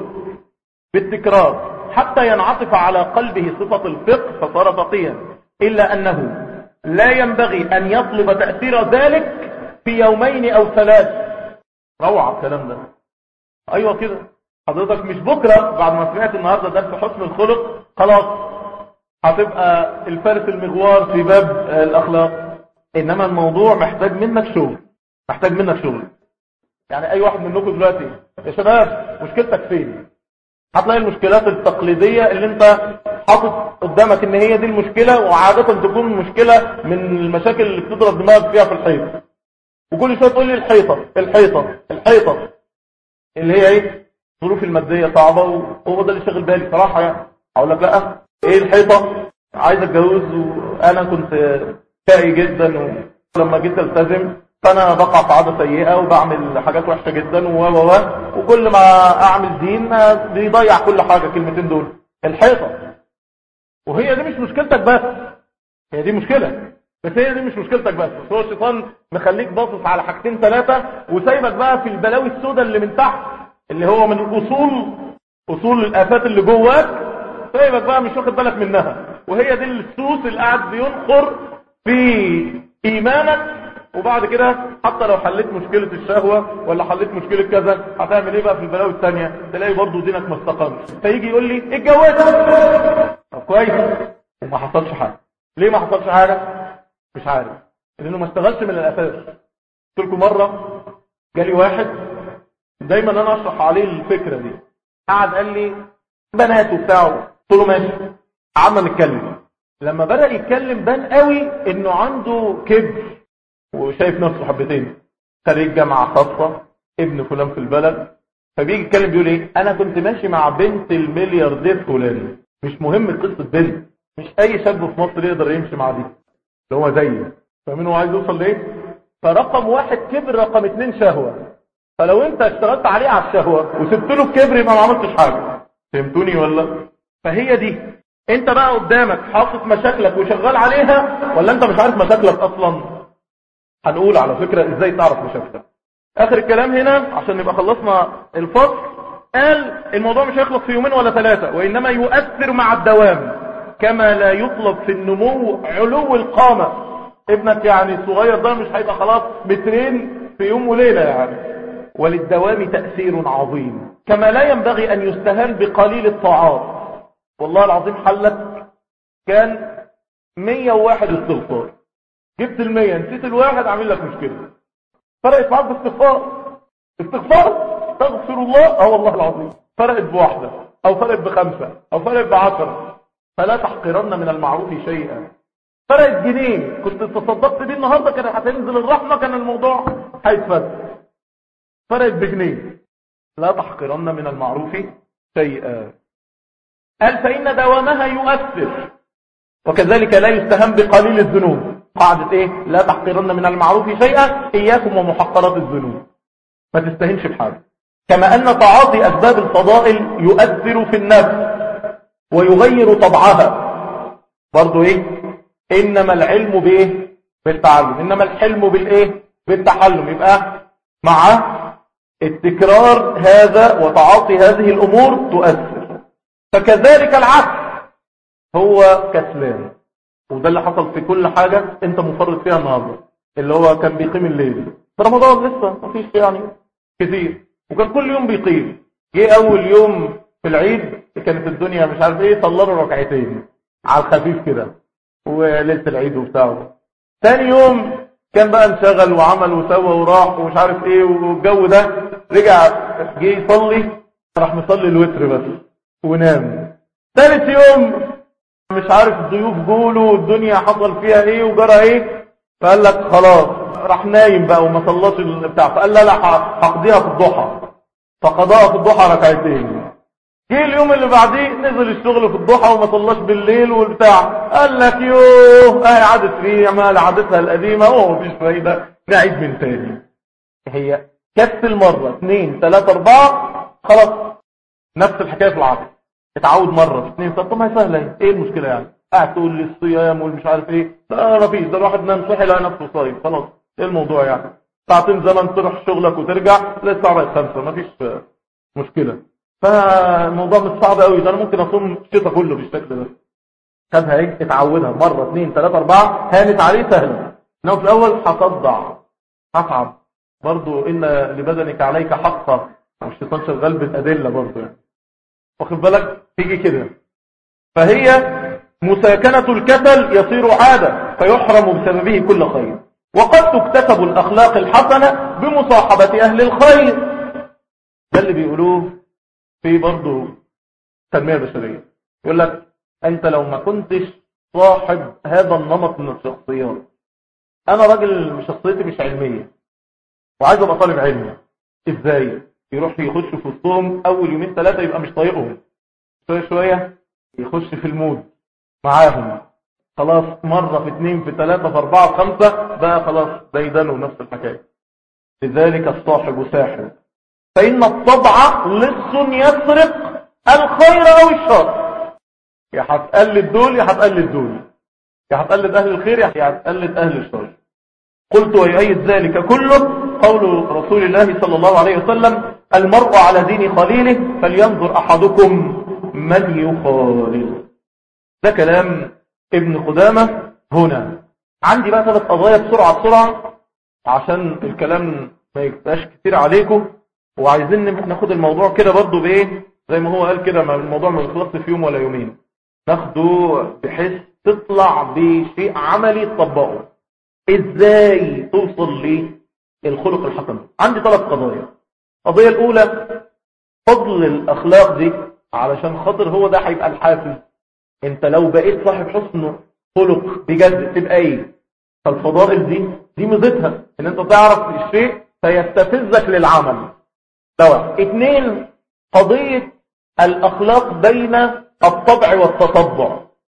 بالتكرار حتى ينعطف على قلبه صفة الفقه فصار فقيا الا انه لا ينبغي ان يطلب تأثير ذلك في يومين او ثلاث روعة الكلام ده ايوه كده حضرتك مش بكرة بعد ما سمعت النهاردة درس حسن الخلق خلاص هتبقى الفارس المغوار في باب الاخلاق انما الموضوع محتاج منك شغل محتاج منك شغل يعني اي واحد منكم دلوقتي يا شباب مشكلتك فين هتلاقي المشكلات التقليدية اللي انت حاطط قدامك ان هي دي المشكلة وعادة تكون مشكلة من المشاكل اللي بتضرب دماغك فيها في الحيط وكل شوية تقول لي الحيطة الحيطة الحيطة اللي هي ايه الظروف المادية صعبة وهو ده اللي شاغل بالي صراحة يعني اقول لك لا ايه الحيطة عايز اتجوز وانا كنت شقي جدا ولما جيت التزم فانا بقع في عادة سيئة وبعمل حاجات وحشة جدا و و و وكل ما اعمل دين بيضيع كل حاجة كلمتين دول الحيطة وهي دي مش مشكلتك بس هي دي مشكلة بس هي دي مش مشكلتك بس بس هو الشيطان مخليك باصص على حاجتين ثلاثة وسايبك بقى في البلاوي السوداء اللي من تحت اللي هو من الاصول اصول الافات اللي جواك سايبك بقى مش واخد بالك منها وهي دي السوس اللي قاعد بينخر في ايمانك وبعد كده حتى لو حليت مشكلة الشهوة ولا حليت مشكلة كذا هتعمل ايه بقى في البلاوي الثانية تلاقي برضو دينك ما استقامش فيجي يقول لي اتجوزت طب كويس وما حصلش حاجة ليه ما حصلش حاجة مش عارف لانه ما اشتغلش من الاساس قلت لكم مرة جالي واحد دايما انا اشرح عليه الفكرة دي قعد قال لي بنات وبتاعه قلت له ماشي قعدنا نتكلم لما بدأ يتكلم بان قوي انه عنده كبر وشايف نفسه حبتين خريج جامعة خاصة ابن فلان في البلد فبيجي يتكلم بيقول ايه انا كنت ماشي مع بنت الملياردير فلان مش مهم قصة بنت مش اي شاب في مصر يقدر يمشي مع دي اللي هو زيي فاهمين هو عايز يوصل لايه فرقم واحد كبر رقم اتنين شهوة فلو انت اشتغلت عليه على الشهوة وسبت له الكبر يبقى ما عملتش حاجة فهمتوني ولا فهي دي انت بقى قدامك حاطط مشاكلك وشغال عليها ولا انت مش عارف مشاكلك اصلا هنقول على فكرة ازاي تعرف مشاكلك اخر الكلام هنا عشان نبقى خلصنا الفصل قال الموضوع مش هيخلص في يومين ولا ثلاثة وانما يؤثر مع الدوام كما لا يطلب في النمو علو القامة ابنك يعني الصغير ده مش هيبقى خلاص مترين في يوم وليلة يعني وللدوام تأثير عظيم كما لا ينبغي أن يستهان بقليل الطاعات والله العظيم حلك كان 101 استغفار جبت المية نسيت الواحد عامل لك مشكلة فرقت معاك باستغفار استغفار تغفر الله اه والله العظيم فرقت بواحدة او فرق بخمسة او فرق بعشرة فلا تحقرن من المعروف شيئا فرق جنيه كنت تصدقت بيه النهاردة كان هتنزل الرحمة كان الموضوع هيتفتح فرق بجنيه لا تحقرن من المعروف شيئا قال فإن دوامها يؤثر وكذلك لا يستهم بقليل الذنوب قاعدة ايه لا تحقرن من المعروف شيئا اياكم ومحقرات الذنوب ما تستهنش بحاجة كما ان تعاطي اسباب الفضائل يؤثر في النفس ويغير طبعها برضو ايه انما العلم بايه بالتعلم انما الحلم بالايه بالتحلم يبقى مع التكرار هذا وتعاطي هذه الامور تؤثر فكذلك العكس هو كسلان وده اللي حصل في كل حاجة انت مفرط فيها النهاردة اللي هو كان بيقيم الليل في رمضان لسه مفيش يعني كثير وكان كل يوم بيقيم جه اول يوم في العيد كانت الدنيا مش عارف ايه صلى له ركعتين على الخفيف كده وليله العيد وبتاعه ثاني يوم كان بقى انشغل وعمل وسوى وراح ومش عارف ايه والجو ده رجع جه يصلي راح مصلي الوتر بس ونام ثالث يوم مش عارف الضيوف جولوا والدنيا حصل فيها ايه وجرى ايه فقال لك خلاص راح نايم بقى وما صلاش البتاع فقال لا لا هقضيها في الضحى فقضاها في الضحى ركعتين جه اليوم اللي بعديه نزل الشغل في الضحى وما صلاش بالليل والبتاع قال لك يوه اهي عادت فيه ما عادتها القديمه هو مفيش فايده نعيد من تاني هي كسل مره اثنين ثلاثه اربعه خلاص نفس الحكايه في العصر اتعود مرة اثنين طب ما هي سهلة ايه المشكلة يعني قاعد تقول لي الصيام والمش عارف ايه لا مفيش ده الواحد نام صحي لقى نفسه صايم خلاص ايه الموضوع يعني ساعتين زمن تروح شغلك وترجع لا الساعة بقت خمسة مفيش مشكلة فالموضوع مش صعب قوي ده انا ممكن اصوم الشتاء كله بالشكل ده خدها ايه اتعودها مرة اثنين ثلاثة اربعة هانت عليه سهلة انه في الاول هتصدع هتعب برضو ان لبدنك عليك حقا والشيطان شغال بالادلة برضو يعني واخد بالك تيجي كده فهي مساكنة الكسل يصير عادة فيحرم بسببه كل خير وقد تكتسب الأخلاق الحسنة بمصاحبة أهل الخير ده اللي بيقولوه في برضه تنمية بشرية يقول لك أنت لو ما كنتش صاحب هذا النمط من الشخصيات أنا راجل شخصيتي مش علمية وعايز أبقى طالب علمي إزاي يروح يخش في وسطهم اول يومين ثلاثة يبقى مش طايقهم شوية شوية يخش في المود معاهم خلاص مرة في اثنين في ثلاثة في اربعة في خمسة بقى خلاص ديدنوا نفس الحكاية لذلك الصاحب ساحر فإن الطبع لص يسرق الخير أو الشر يا هتقلد دول يا هتقلد دول يا هتقلد أهل الخير يا هتقلد أهل الشر قلت ويؤيد ذلك كله قول رسول الله صلى الله عليه وسلم المرء على دين خليله فلينظر أحدكم من يخالل ده كلام ابن قدامة هنا عندي بقى ثلاث قضايا بسرعة بسرعة عشان الكلام ما يبقاش كتير عليكم وعايزين ناخد الموضوع كده برضو بايه زي ما هو قال كده الموضوع ما بيخلصش في يوم ولا يومين ناخده بحيث تطلع بشيء عملي تطبقه ازاي توصل للخلق الحسن عندي ثلاث قضايا القضية الأولى فضل الأخلاق دي علشان خاطر هو ده هيبقى الحافز انت لو بقيت صاحب حسن خلق بجد تبقى ايه فالفضائل دي دي ميزتها ان انت تعرف الشيء فيستفزك للعمل سواء اتنين قضية الأخلاق بين الطبع والتطبع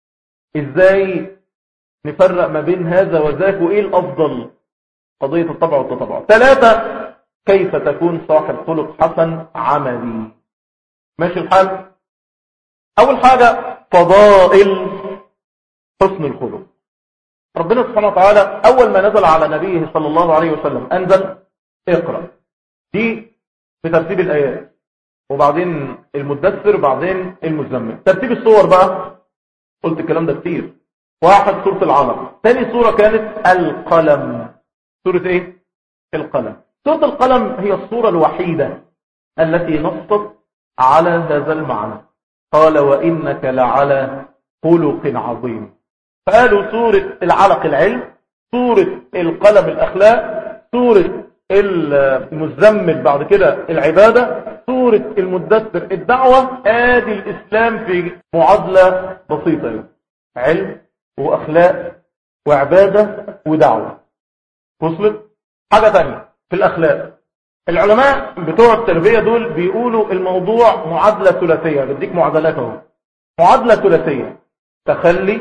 ازاي نفرق ما بين هذا وذاك وايه الافضل قضية الطبع والتطبع ثلاثة كيف تكون صاحب خلق حسن عملي ماشي الحال اول حاجة فضائل حسن الخلق ربنا سبحانه وتعالى اول ما نزل على نبيه صلى الله عليه وسلم انزل اقرأ دي بترتيب الايات وبعدين المدثر وبعدين المزمل ترتيب الصور بقى قلت الكلام ده كتير واحد سورة العلق ثاني سورة كانت القلم سورة ايه القلم سورة القلم هي الصورة الوحيدة التي نصت على هذا المعنى قال وإنك لعلى خلق عظيم فقالوا سورة العلق العلم سورة القلم الأخلاق سورة المزمل بعد كده العبادة سورة المدثر الدعوة ادي الاسلام في معادلة بسيطة علم واخلاق وعبادة ودعوة وصلت حاجة تانية في الاخلاق العلماء بتوع التربية دول بيقولوا الموضوع معادلة ثلاثية بديك معادلات اهو معادلة ثلاثية تخلي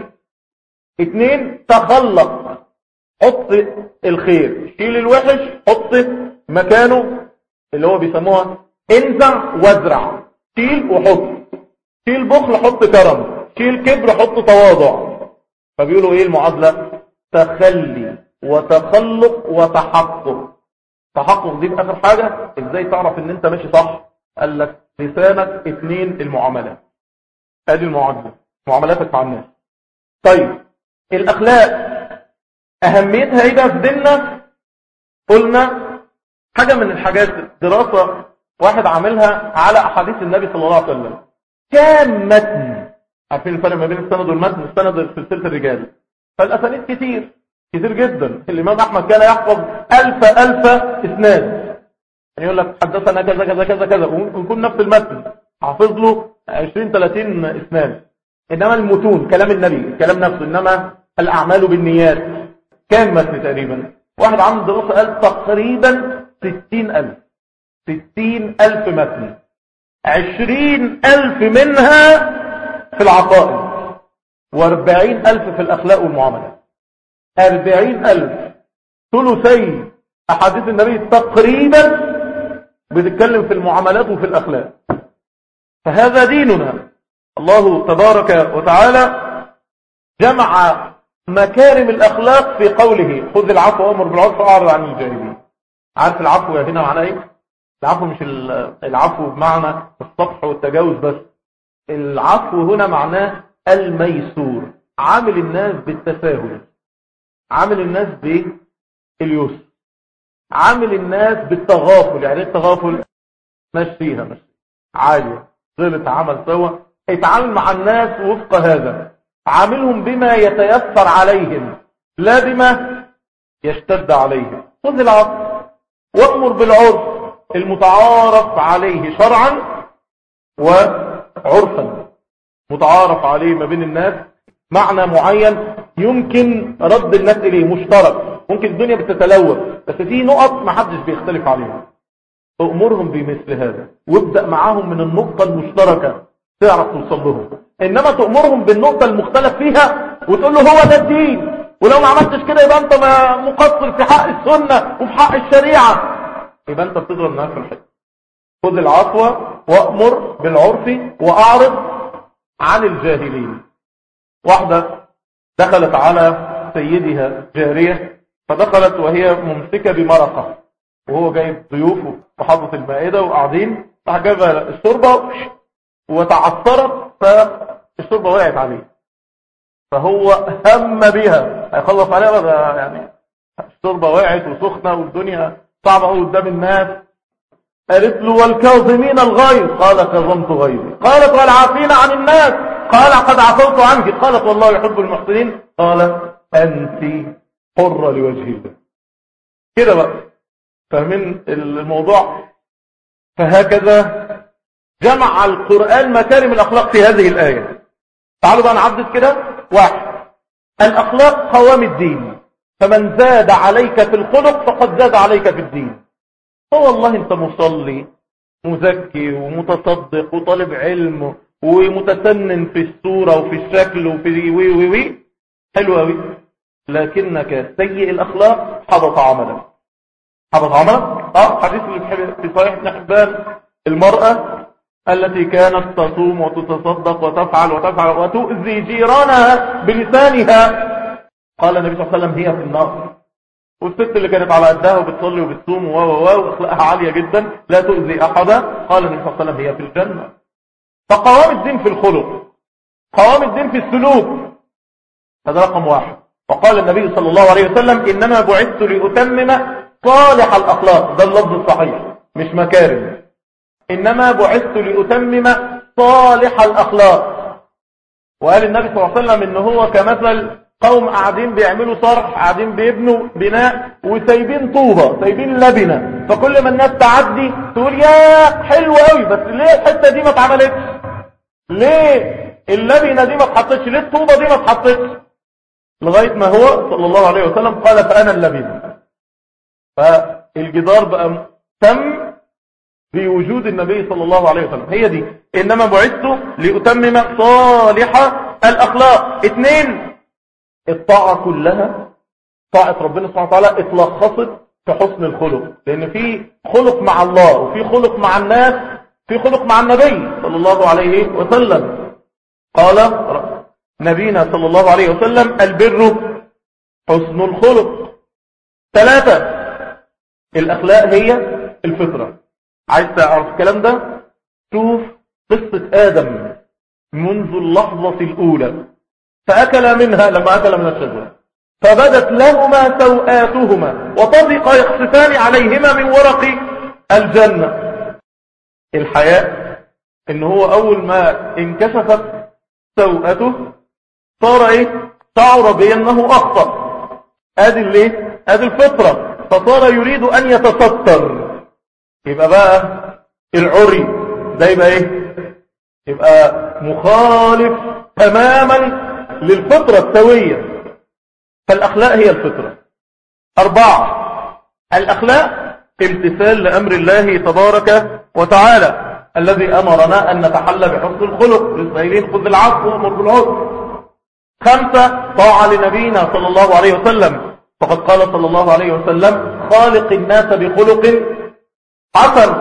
اتنين تخلق حط الخير شيل الوحش حط مكانه اللي هو بيسموها انزع وازرع شيل وحط شيل بخل حط كرم شيل كبر حط تواضع فبيقولوا ايه المعادلة تخلي وتخلق وتحقق تحقق دي اخر حاجة ازاي تعرف ان انت ماشي صح قال لك لسانك اثنين المعاملات ادي المعادلة معاملاتك مع الناس طيب الاخلاق اهميتها ايه بقى في ديننا قلنا حاجة من الحاجات دراسة واحد عاملها على احاديث النبي صلى الله عليه وسلم كام متن عارفين الفرق ما بين السند والمتن السند في سلسلة الرجال فالاسانيد كتير كتير جدا الامام احمد كان يحفظ الف الف اسناد يعني يقول لك حدثنا كذا كذا كذا كذا ويكون نفس المتن حافظ له 20 30 اسناد انما المتون كلام النبي كلام نفسه انما الاعمال بالنيات كام متن تقريبا واحد عامل دراسه قال تقريبا 60000 60000 متن 20000 منها في العقائد و40000 في الاخلاق والمعاملات 40000 ثلثي احاديث النبي تقريبا بتتكلم في المعاملات وفي الاخلاق فهذا ديننا الله تبارك وتعالى جمع مكارم الأخلاق في قوله خذ العفو وامر بالعرف واعرض عن الجاهلين عارف العفو هنا معناه ايه العفو مش العفو بمعنى الصفح والتجاوز بس العفو هنا معناه الميسور عامل الناس بالتساهل عامل الناس باليسر عامل الناس بالتغافل يعني ايه التغافل مشيها مشي عالية غلط عمل سوا اتعامل مع الناس وفق هذا عاملهم بما يتيسر عليهم لا بما يشتد عليهم خذ العفو وامر بالعرف المتعارف عليه شرعا وعرفا متعارف عليه ما بين الناس معنى معين يمكن رد الناس اليه مشترك ممكن الدنيا بتتلوث بس في نقط ما حدش بيختلف عليها امرهم بمثل هذا وابدأ معاهم من النقطة المشتركة تعرف توصل لهم انما تأمرهم بالنقطة المختلف فيها وتقول له هو ده الدين ولو ما عملتش كده يبقى انت مقصر في حق السنة وفي حق الشريعة يبقى انت بتضرب الناس في الحته خذ العفو وامر بالعرف واعرض عن الجاهلين واحدة دخلت على سيدها جارية فدخلت وهي ممسكة بمرقة وهو جايب ضيوفه وحضت المائدة وقاعدين فجاب الشوربة وتعثرت فالشوربة وقعت عليه فهو هم بها هيخلص عليها بقى يعني الشوربة وقعت وسخنة والدنيا صعبة قدام الناس قالت له والكاظمين الغيظ قال كظمت غيظي قالت والعافين عن الناس قال قد عفوت عنك قالت والله يحب المحسنين قال أنت حرة لوجه الله كده بقى فاهمين الموضوع فهكذا جمع القرآن مكارم الأخلاق في هذه الآية تعالوا بقى نعدد كده واحد الأخلاق قوام الدين فمن زاد عليك في الخلق فقد زاد عليك في الدين فوالله انت مصلي مزكي ومتصدق وطالب علم ومتسنن في الصورة وفي الشكل وفي وي وي وي حلو قوي لكنك سيء الأخلاق حبط عملك حبط عملك اه حديث في صحيح ابن حبان المرأة التي كانت تصوم وتتصدق وتفعل وتفعل وتؤذي جيرانها بلسانها قال النبي صلى الله عليه وسلم هي في النار والست اللي كانت على قدها وبتصلي وبتصوم و و واخلاقها عاليه جدا لا تؤذي احدا قال النبي صلى الله عليه وسلم هي في الجنه فقوام الدين في الخلق قوام الدين في السلوك هذا رقم واحد وقال النبي صلى الله عليه وسلم انما بعثت لاتمم صالح الاخلاق ده اللفظ الصحيح مش مكارم انما بعثت لاتمم صالح الاخلاق وقال النبي صلى الله عليه وسلم ان هو كمثل قوم قاعدين بيعملوا صرح قاعدين بيبنوا بناء وسايبين طوبة سايبين لبنة فكل ما الناس تعدي تقول يا حلو قوي بس ليه الحتة دي ما اتعملتش ليه اللبنة دي ما اتحطتش ليه الطوبة دي ما اتحطتش لغاية ما هو صلى الله عليه وسلم قال فأنا اللبنة فالجدار بقى تم بوجود النبي صلى الله عليه وسلم هي دي إنما بعثت لأتمم صالح الأخلاق اثنين الطاعة كلها طاعة ربنا سبحانه وتعالى اتلخصت في حسن الخلق لأن في خلق مع الله وفي خلق مع الناس في خلق مع النبي صلى الله عليه وسلم قال نبينا صلى الله عليه وسلم البر حسن الخلق ثلاثة الأخلاق هي الفطرة عايز تعرف الكلام ده شوف قصة آدم منذ اللحظة الأولى فأكل منها لما أكل من الشجرة فبدت لهما سوآتهما وطبق يخصفان عليهما من ورق الجنة الحياء ان هو اول ما انكشفت سوءته صار ايه شعر بانه اخطأ ادي الايه ادي الفطرة فصار يريد ان يتستر يبقى بقى العري ده يبقى ايه يبقى مخالف تماما للفطرة السوية فالأخلاق هي الفطرة أربعة الأخلاق امتثال لأمر الله تبارك وتعالى الذي أمرنا أن نتحلى بحسن الخلق للسائلين خذ العفو وامر بالعفو خمسة طاعة لنبينا صلى الله عليه وسلم فقد قال صلى الله عليه وسلم خالق الناس بخلق حسن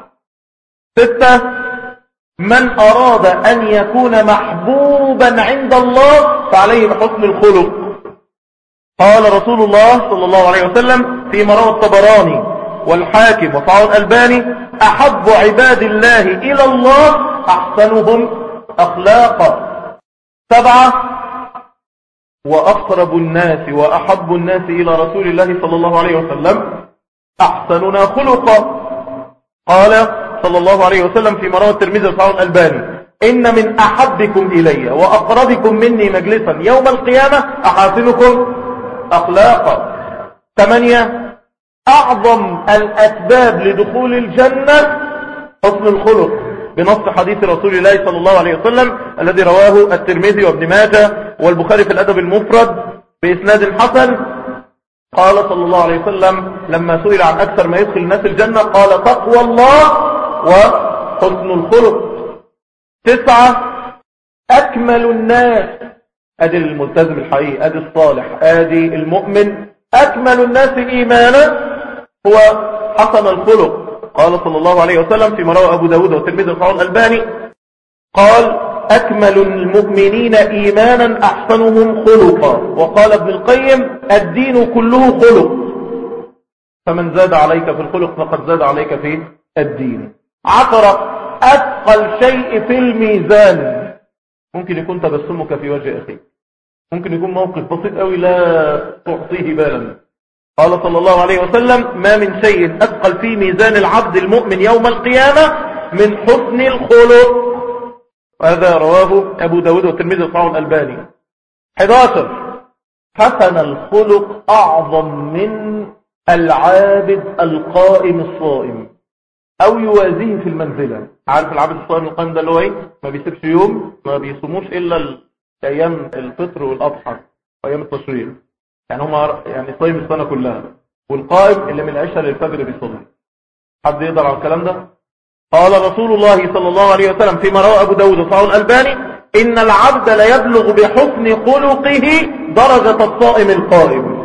ستة من أراد أن يكون محبوبا عند الله فعليه بحسن الخلق قال رسول الله صلى الله عليه وسلم في مروى الطبراني والحاكم وصعود الألباني أحب عباد الله إلى الله أحسنهم أخلاقا سبعة وأقرب الناس وأحب الناس إلى رسول الله صلى الله عليه وسلم أحسننا خلقا قال صلى الله عليه وسلم في مروى الترمذي وصححه الألباني إن من أحبكم إلي وأقربكم مني مجلسا يوم القيامة أحاسنكم أخلاقا ثمانية أعظم الأسباب لدخول الجنة حسن الخلق بنص حديث رسول الله صلى الله عليه وسلم الذي رواه الترمذي وابن ماجه والبخاري في الأدب المفرد بإسناد حسن قال صلى الله عليه وسلم لما سئل عن أكثر ما يدخل الناس الجنة قال تقوى الله وحسن الخلق تسعة أكمل الناس أدي الملتزم الحقيقي أدي الصالح أدي المؤمن أكمل الناس إيمانا هو حسن الخلق قال صلى الله عليه وسلم في مروى أبو داود والترمذي وصححه الألباني قال أكمل المؤمنين إيمانا أحسنهم خلقا وقال ابن القيم الدين كله خلق فمن زاد عليك في الخلق فقد زاد عليك في الدين عشرة أثقل شيء في الميزان ممكن يكون تبسمك في وجه أخيك ممكن يكون موقف بسيط قوي لا تعطيه بالا قال صلى الله عليه وسلم ما من شيء أثقل في ميزان العبد المؤمن يوم القيامة من حسن الخلق وهذا رواه أبو داود والترمذي وصححه الألباني 11 حسن الخلق أعظم من العابد القائم الصائم أو يوازيه في المنزلة عارف العابد الصائم القائم ده اللي هو ايه ما بيسيبش يوم ما بيصوموش إلا أيام الفطر والأضحى وأيام التشريق يعني هم يعني صايم السنة كلها والقائم اللي من العشاء للفجر بيصلي حد يقدر على الكلام ده قال رسول الله صلى الله عليه وسلم فيما روى أبو داود وصححه الألباني إن العبد ليبلغ بحسن خلقه درجة الصائم القائم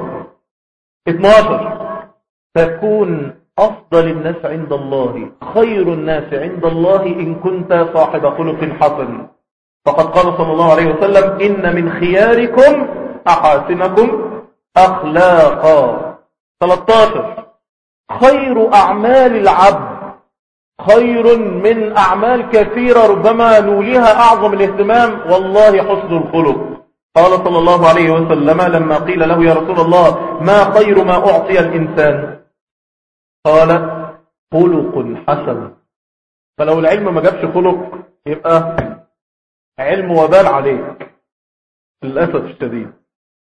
12 تكون أفضل الناس عند الله خير الناس عند الله إن كنت صاحب خلق حسن فقد قال صلى الله عليه وسلم إن من خياركم أحاسنكم أخلاقا 13 خير أعمال العبد خير من أعمال كثيرة ربما نوليها أعظم الاهتمام والله حسن الخلق قال صلى الله عليه وسلم لما قيل له يا رسول الله ما خير ما أعطي الإنسان قال خلق حسن فلو العلم ما جابش خلق يبقى علم وبال عليك للأسف الشديد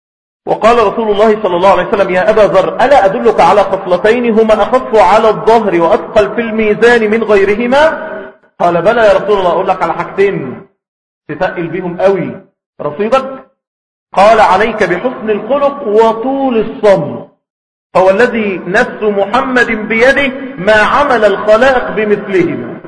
وقال رسول الله صلى الله عليه وسلم يا أبا ذر ألا أدلك على خصلتين هما أخف على الظهر وأثقل في الميزان من غيرهما قال بلى يا رسول الله أقول لك على حاجتين تثقل بهم قوي رصيدك قال عليك بحسن الخلق وطول الصم هو الذي نفس محمد بيده ما عمل الخلائق بمثلهما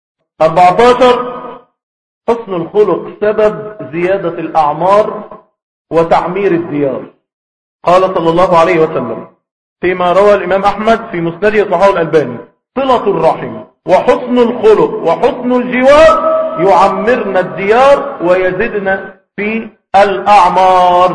14 حسن الخلق سبب زيادة الأعمار وتعمير الديار قال صلى الله عليه وسلم فيما روى الإمام أحمد في مسنده صحاه الألباني صلة الرحم وحسن الخلق وحسن الجوار يعمرنا الديار ويزدنا في الأعمار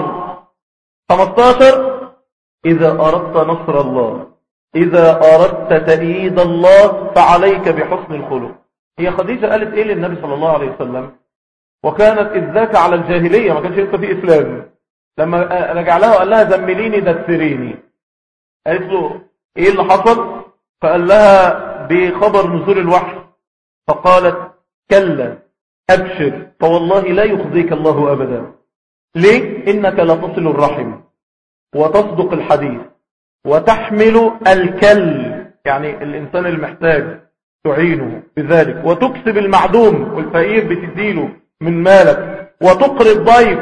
15 إذا أردت نصر الله إذا أردت تأييد الله فعليك بحسن الخلق هي خديجة قالت إيه للنبي صلى الله عليه وسلم وكانت إذ ذاك على الجاهلية ما كانش لسه في إسلام لما رجع لها وقال لها زمليني دثريني قالت له إيه اللي حصل فقال لها بخبر نزول الوحي فقالت كلا أبشر فوالله لا يخزيك الله أبدا ليه؟ إنك لتصل الرحم وتصدق الحديث وتحمل الكل يعني الإنسان المحتاج تعينه بذلك وتكسب المعدوم والفقير بتديله من مالك وتقري الضيف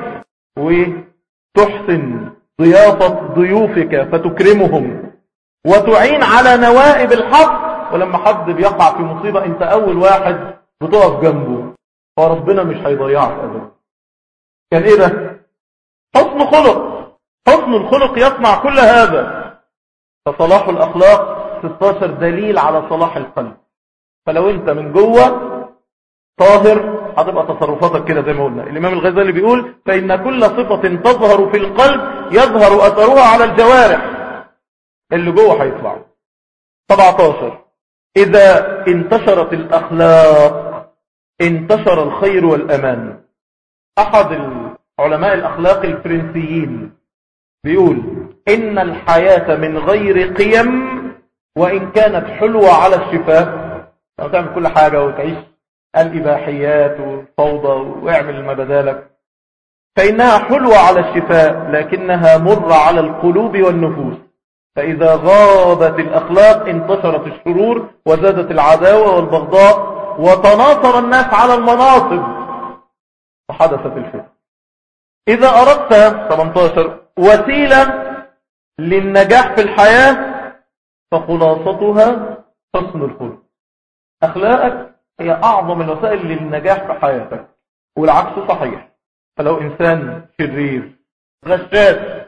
وتحسن ضيافة ضيوفك فتكرمهم وتعين على نوائب الحق ولما حد بيقع في مصيبة انت اول واحد بتقف جنبه فربنا مش هيضيعك ابدا كان ايه ده حسن خلق حسن الخلق يصنع كل هذا فصلاح الاخلاق 16 دليل على صلاح القلب فلو انت من جوه طاهر هتبقى تصرفاتك كده زي ما قلنا الامام الغزالي بيقول فان كل صفة تظهر في القلب يظهر اثرها على الجوارح اللي جوه هيطلع 17 اذا انتشرت الاخلاق انتشر الخير والامان احد علماء الاخلاق الفرنسيين بيقول ان الحياة من غير قيم وان كانت حلوة على الشفاه لو تعمل كل حاجة وتعيش الإباحيات والفوضى واعمل ما بدالك فإنها حلوة على الشفاء لكنها مر على القلوب والنفوس فإذا غابت الأخلاق انتشرت الشرور وزادت العداوة والبغضاء وتناصر الناس على المناصب وحدثت الفتن إذا أردت 18 وسيلة للنجاح في الحياة فخلاصتها حسن الخلق أخلاقك هي أعظم الوسائل للنجاح في حياتك والعكس صحيح فلو إنسان شرير غشاش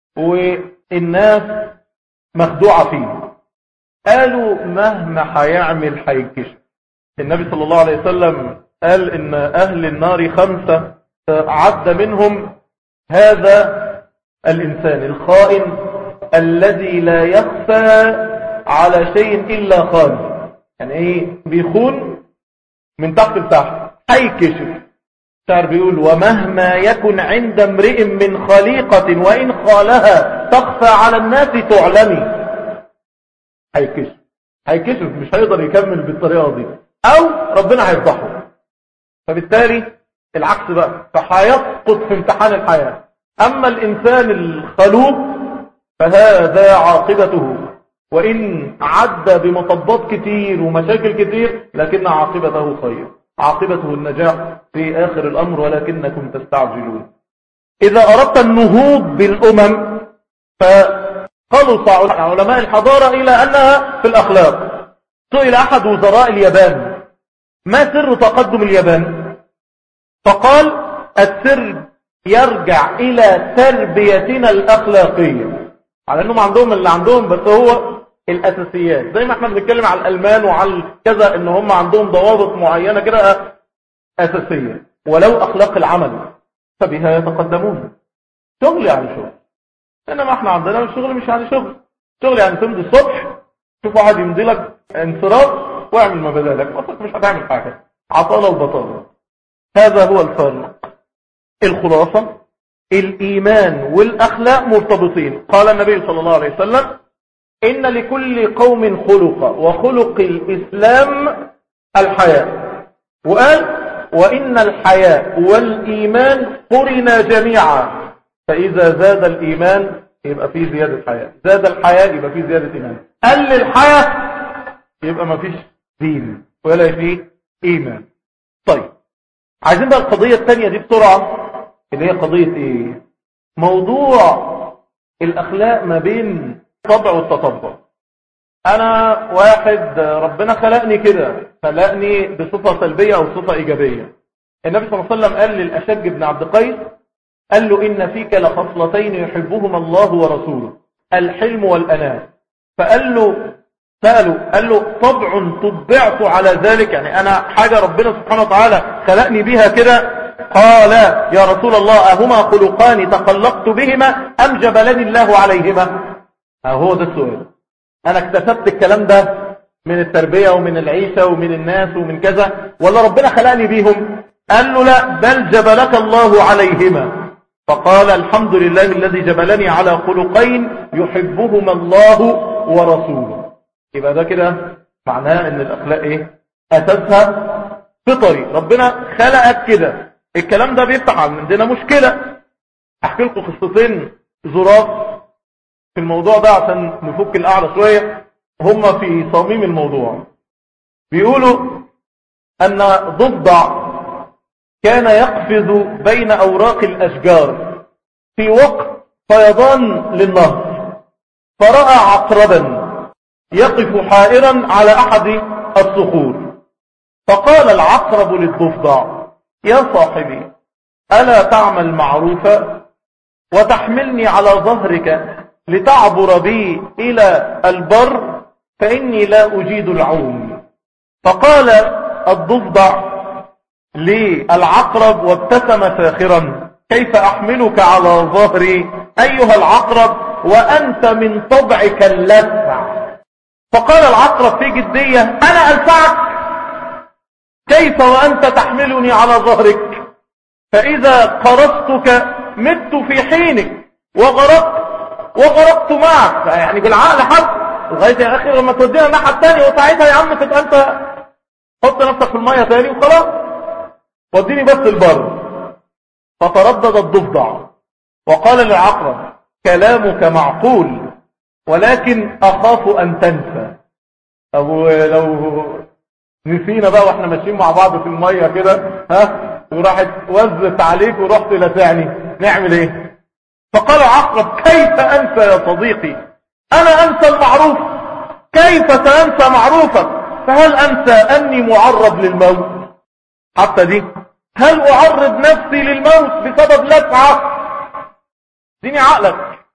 والناس مخدوعة فيه قالوا مهما هيعمل هيكشف النبي صلى الله عليه وسلم قال إن أهل النار خمسة عد منهم هذا الإنسان الخائن الذي لا يخفى على شيء إلا خالص يعني ايه بيخون من تحت لتحت هيكشف الشعر بيقول ومهما يكن عند امرئ من خليقة وإن خالها تخفى على الناس تعلمي هيكشف هيكشف مش هيقدر يكمل بالطريقة دي أو ربنا هيفضحه فبالتالي العكس بقى فهيسقط في امتحان الحياة أما الإنسان الخلوق فهذا عاقبته وإن عدى بمطبات كتير ومشاكل كتير لكن عاقبته خير عاقبته النجاح في آخر الأمر ولكنكم تستعجلون إذا أردت النهوض بالأمم فقلص علماء الحضارة إلى أنها في الأخلاق سئل أحد وزراء اليابان ما سر تقدم اليابان فقال السر يرجع إلى تربيتنا الأخلاقية على أنهم عندهم اللي عندهم بس هو الأساسيات زي ما احنا بنتكلم على الألمان وعلى كذا ان هم عندهم ضوابط معينة كده أساسية ولو أخلاق العمل فبها يتقدمون شغل يعني شغل إنما احنا عندنا الشغل مش يعني شغل شغل يعني تمضي الصبح شوف واحد يمضي لك انصراف واعمل ما بدالك اصلك مش هتعمل حاجة عطالة وبطالة هذا هو الفرق الخلاصة الإيمان والأخلاق مرتبطين قال النبي صلى الله عليه وسلم إن لكل قوم خلق وخلق الإسلام الحياة وقال وإن الحياة والإيمان قرنا جميعا فإذا زاد الإيمان يبقى فيه زيادة حياة زاد الحياة يبقى فيه زيادة إيمان قل الحياة يبقى ما فيش دين ولا فيه إيمان طيب عايزين بقى القضية الثانية دي بسرعة اللي هي قضية إيه موضوع الأخلاق ما بين الطبع والتطبع أنا واحد ربنا خلقني كده خلقني بصفة سلبية أو صفة إيجابية النبي صلى الله عليه وسلم قال للأشج بن عبد قيس قال له إن فيك لخصلتين يحبهما الله ورسوله الحلم والأناة فقال له سأله قال له طبع طبعت على ذلك يعني أنا حاجة ربنا سبحانه وتعالى خلقني بها كده قال يا رسول الله أهما خلقان تخلقت بهما أم جبلني الله عليهما هو ده السؤال أنا اكتسبت الكلام ده من التربية ومن العيشة ومن الناس ومن كذا ولا ربنا خلقني بيهم قال له لا بل جبلك الله عليهما فقال الحمد لله الذي جبلني على خلقين يحبهما الله ورسوله يبقى ده كده معناه ان الاخلاق ايه اساسها فطري ربنا خلقك كده الكلام ده بيفتح عندنا مشكلة احكي لكم قصتين ظراف في الموضوع ده عشان نفك القعده شوية هم في صميم الموضوع بيقولوا ان ضفدع كان يقفز بين اوراق الاشجار في وقت فيضان للنهر فرأى عقربا يقف حائرا على احد الصخور فقال العقرب للضفدع يا صاحبي ألا تعمل معروفا وتحملني على ظهرك لتعبر بي إلى البر فإني لا أجيد العوم فقال الضفدع للعقرب وابتسم ساخرا كيف أحملك على ظهري أيها العقرب وأنت من طبعك اللسع فقال العقرب في جدية أنا ألسعك كيف وأنت تحملني على ظهرك فإذا قرصتك مت في حينك وغرقت وغرقت معك يعني بالعقل حد لغاية يا أخي لما تودينا الناحية الثانية وساعتها يا عم تبقى أنت حط نفسك في المية تاني وخلاص وديني بس البر فتردد الضفدع وقال للعقرب كلامك معقول ولكن أخاف أن تنسى أبو لو نسينا بقى واحنا ماشيين مع بعض في المية كده ها وراحت وزت عليك ورحت لسعني نعمل ايه فقال عقرب كيف انسى يا صديقي انا انسى المعروف كيف سانسى معروفك فهل انسى اني معرض للموت حتى دي هل اعرض نفسي للموت بسبب لسعة ديني عقلك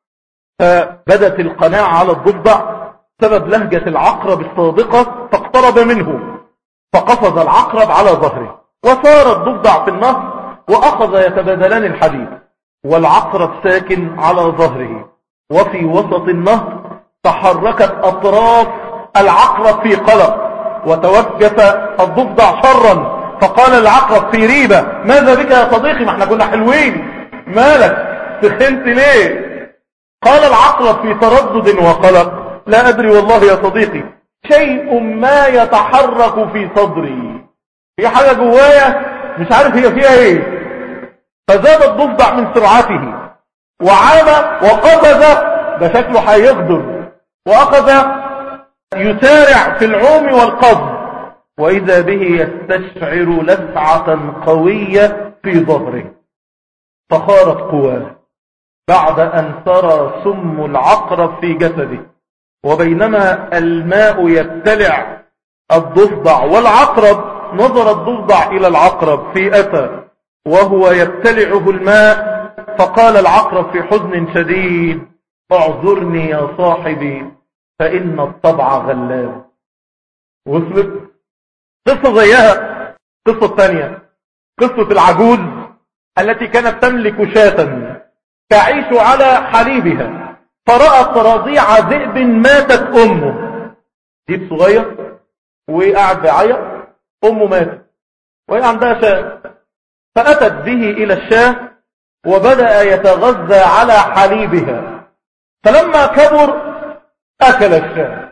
فبدت القناعة على الضفدع سبب لهجة العقرب الصادقة فاقترب منه فقفز العقرب على ظهره وصار الضفدع في النهر وأخذ يتبادلان الحديث والعقرب ساكن على ظهره وفي وسط النهر تحركت أطراف العقرب في قلق وتوجف الضفدع شرا فقال العقرب في ريبة ماذا بك يا صديقي ما احنا كنا حلوين مالك سخنت ليه قال العقرب في تردد وقلق لا أدري والله يا صديقي شيء ما يتحرك في صدري في حاجة جوايا مش عارف هي فيها ايه فزاد الضفدع من سرعته وعام وقفز ده شكله هيغدر واخذ يسارع في العوم والقبض واذا به يستشعر لسعة قوية في ظهره فخارت قواه بعد ان ترى سم العقرب في جسده وبينما الماء يبتلع الضفدع والعقرب نظر الضفدع إلى العقرب في أتى وهو يبتلعه الماء فقال العقرب في حزن شديد اعذرني يا صاحبي فإن الطبع غلاب وصلت قصة زيها قصة ثانية قصة العجوز التي كانت تملك شاة تعيش على حليبها فرأت رضيع ذئب ماتت أمه ذئب صغير وقعد بيعيط أمه ماتت وهي عندها شاة فأتت به إلى الشاة وبدأ يتغذى على حليبها فلما كبر أكل الشاة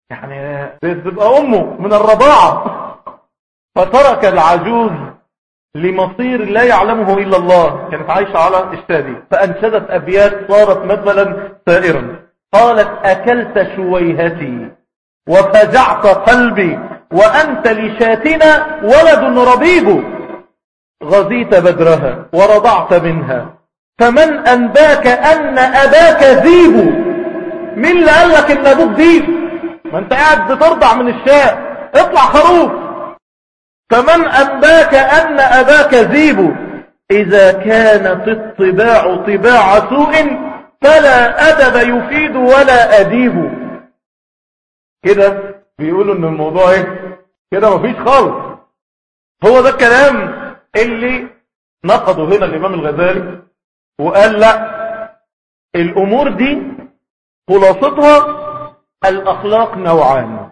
يعني تبقى أمه من الرضاعة فترك العجوز لمصير لا يعلمه إلا الله كانت عايشة على الشادي فأنشدت أبيات صارت مثلا سائرا قالت أكلت شويهتي وفجعت قلبي وأنت لشاتنا ولد ربيب غزيت بدرها ورضعت منها فمن أنباك أن أباك ذيب مين اللي قال لك إن أبوك ذيب ما أنت قاعد بترضع من الشاء اطلع خروف فمن أنباك أن أباك ذيب إذا كانت الطباع طباع سوء فلا أدب يفيد ولا أديب كده بيقولوا ان الموضوع ايه كده مفيش خالص هو ده الكلام اللي نقضه هنا الامام الغزالي وقال لا الامور دي خلاصتها الاخلاق نوعان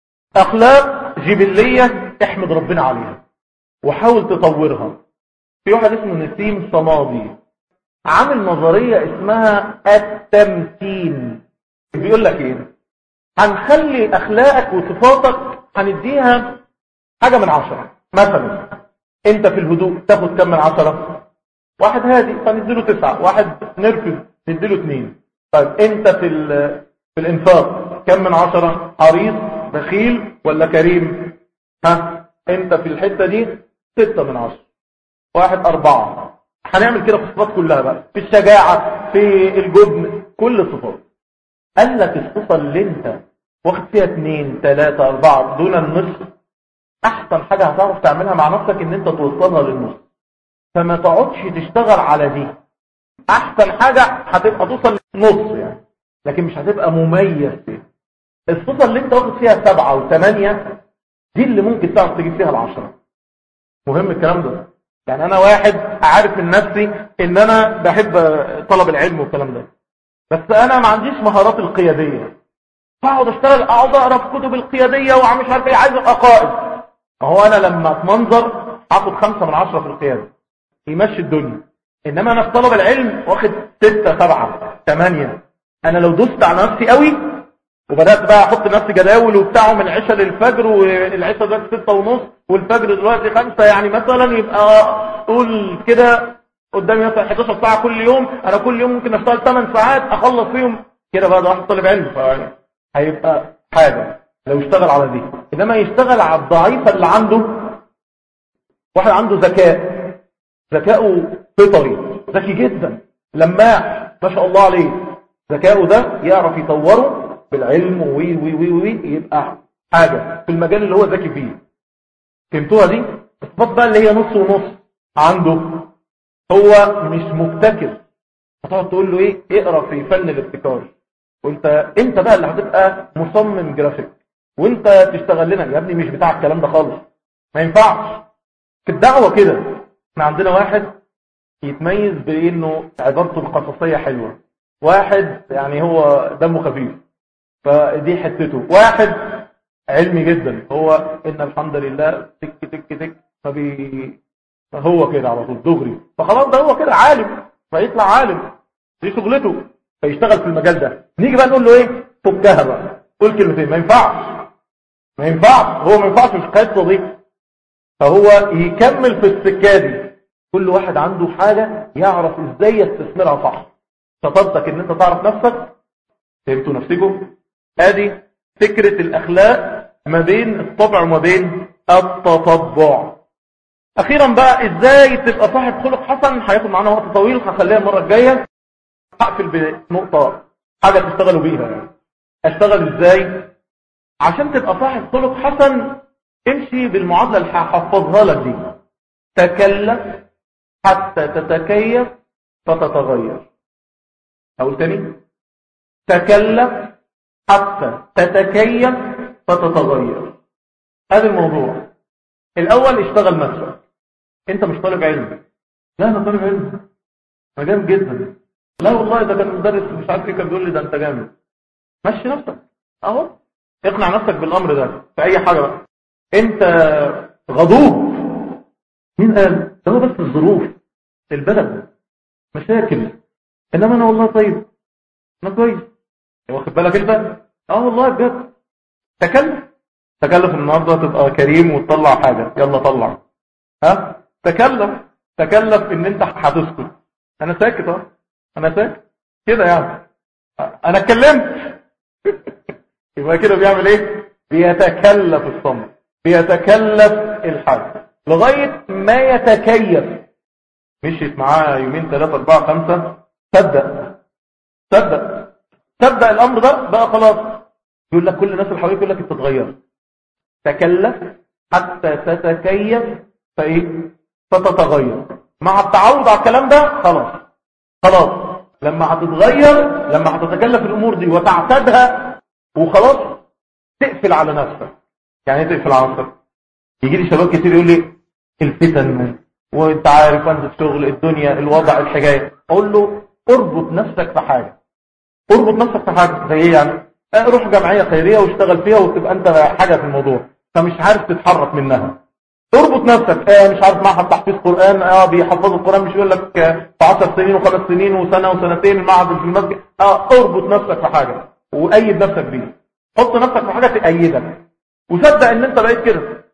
اخلاق جبلية احمد ربنا عليها وحاول تطورها في واحد اسمه نسيم صمادي عامل نظرية اسمها التمكين بيقول لك ايه هنخلي اخلاقك وصفاتك هنديها حاجة من عشرة مثلا انت في الهدوء تاخد كم من عشرة واحد هادي فنديله تسعة واحد نرفز نديله اتنين طيب انت في في الانفاق كم من عشرة حريص بخيل ولا كريم ها انت في الحتة دي ستة من عشرة واحد اربعة هنعمل كده في الصفات كلها بقى في الشجاعة في الجبن كل الصفات قال لك الصفة اللي انت واخد فيها اثنين ثلاثة اربعة دون النصف احسن حاجة هتعرف تعملها مع نفسك ان انت توصلها للنص فما تقعدش تشتغل على دي احسن حاجة هتبقى توصل للنص يعني لكن مش هتبقى مميز فيها الصفة اللي انت واخد فيها سبعة وثمانية دي اللي ممكن تعرف تجيب فيها العشرة مهم الكلام ده يعني انا واحد عارف من نفسي ان انا بحب طلب العلم والكلام ده بس انا ما عنديش مهارات القيادية فاقعد اشتغل اقعد اقرا في كتب القيادية ومش عارف ايه عايز ابقى قائد هو انا لما اتمنظر اخد خمسة من عشرة في القيادة يمشي الدنيا انما انا في طلب العلم واخد ستة سبعة ثمانية انا لو دوست على نفسي قوي وبدأت بقى احط نفسي جداول وبتاعه من العشاء للفجر والعشاء دلوقتي ستة ونص والفجر دلوقتي خمسة يعني مثلا يبقى قول كده قدامي مثلا 11 ساعة كل يوم انا كل يوم ممكن اشتغل 8 ساعات اخلص فيهم كده بقى ده واحد طالب علم هيبقى حاجة لو اشتغل على دي انما يشتغل على الضعيفة اللي عنده واحد عنده ذكاء ذكاؤه فطري ذكي جدا لماح ما شاء الله عليه ذكاؤه ده يعرف يطوره بالعلم وي وي وي وي يبقى حاجة في المجال اللي هو ذكي فيه فهمتوها دي الصفات بقى اللي هي نص ونص عنده هو مش مبتكر هتقعد تقول له ايه اقرا في فن الابتكار وانت انت بقى اللي هتبقى مصمم جرافيك وانت تشتغل لنا يا ابني مش بتاع الكلام ده خالص ما ينفعش في الدعوه كده احنا عندنا واحد يتميز بانه عبارته القصصيه حلوه واحد يعني هو دمه خفيف فدي حتته واحد علمي جدا هو ان الحمد لله تك تك تك فبي فهو كده على طول دغري فخلاص ده هو كده عالم فيطلع عالم دي شغلته فيشتغل في المجال ده نيجي بقى نقول له ايه فكها بقى قول كلمتين ما ينفعش ما ينفعش هو ما ينفعش في القصه دي فهو يكمل في السكه دي كل واحد عنده حاجه يعرف ازاي يستثمرها صح شطارتك ان انت تعرف نفسك فهمتوا نفسكم ادي فكرة الاخلاق ما بين الطبع وما بين التطبع اخيرا بقى ازاي تبقى صاحب خلق حسن هياخد معانا وقت طويل هخليها المرة الجاية هقفل بنقطة حاجة تشتغلوا بيها يعني. اشتغل ازاي عشان تبقى صاحب خلق حسن امشي بالمعادلة اللي هحفظها لك دي تكلف حتى تتكيف فتتغير اقول تاني تكلف حتى تتكيف فتتغير هذا الموضوع الاول اشتغل نفسك انت مش طالب علم لا انا طالب علم انا جامد جدا لا والله ده كان مدرس مش عارف ايه كان بيقول لي ده انت جامد مشي نفسك اهو اقنع نفسك بالامر ده في اي حاجه بقى انت غضوب مين قال ده هو بس الظروف البلد مشاكل انما انا والله طيب انا كويس واخد بالك انت اه والله بجد تكلف تكلف النهارده تبقى كريم وتطلع حاجه يلا طلع ها تكلف تكلف ان انت هتسكت انا ساكت اهو انا ساكت كده يعني انا اتكلمت يبقى كده بيعمل ايه بيتكلف الصمت بيتكلف الحال لغاية ما يتكيف مشيت معاه يومين ثلاثة أربعة خمسة صدق صدق تبدأ الأمر ده بقى خلاص يقول لك كل الناس اللي حواليك يقول لك انت اتغيرت تكلف حتى تتكيف فايه فتتغير مع التعود على الكلام ده خلاص خلاص لما هتتغير لما هتتكلف الامور دي وتعتادها وخلاص تقفل على نفسك يعني ايه تقفل على نفسك يجي لي شباب كتير يقول لي الفتن وانت عارف انت الشغل الدنيا الوضع الحكايه اقول له اربط نفسك في حاجه اربط نفسك في حاجه زي ايه يعني روح جمعيه خيريه واشتغل فيها وتبقى انت حاجه في الموضوع فمش عارف تتحرك منها اربط نفسك اه مش عارف معهد تحفيظ قرآن اه بيحفظوا القرآن مش يقول لك في 10 سنين وخمس سنين وسنة وسنتين المعهد في المسجد اه اربط نفسك في حاجة وأيد نفسك بيه حط نفسك في حاجة تأيدك وصدق ان انت بقيت كده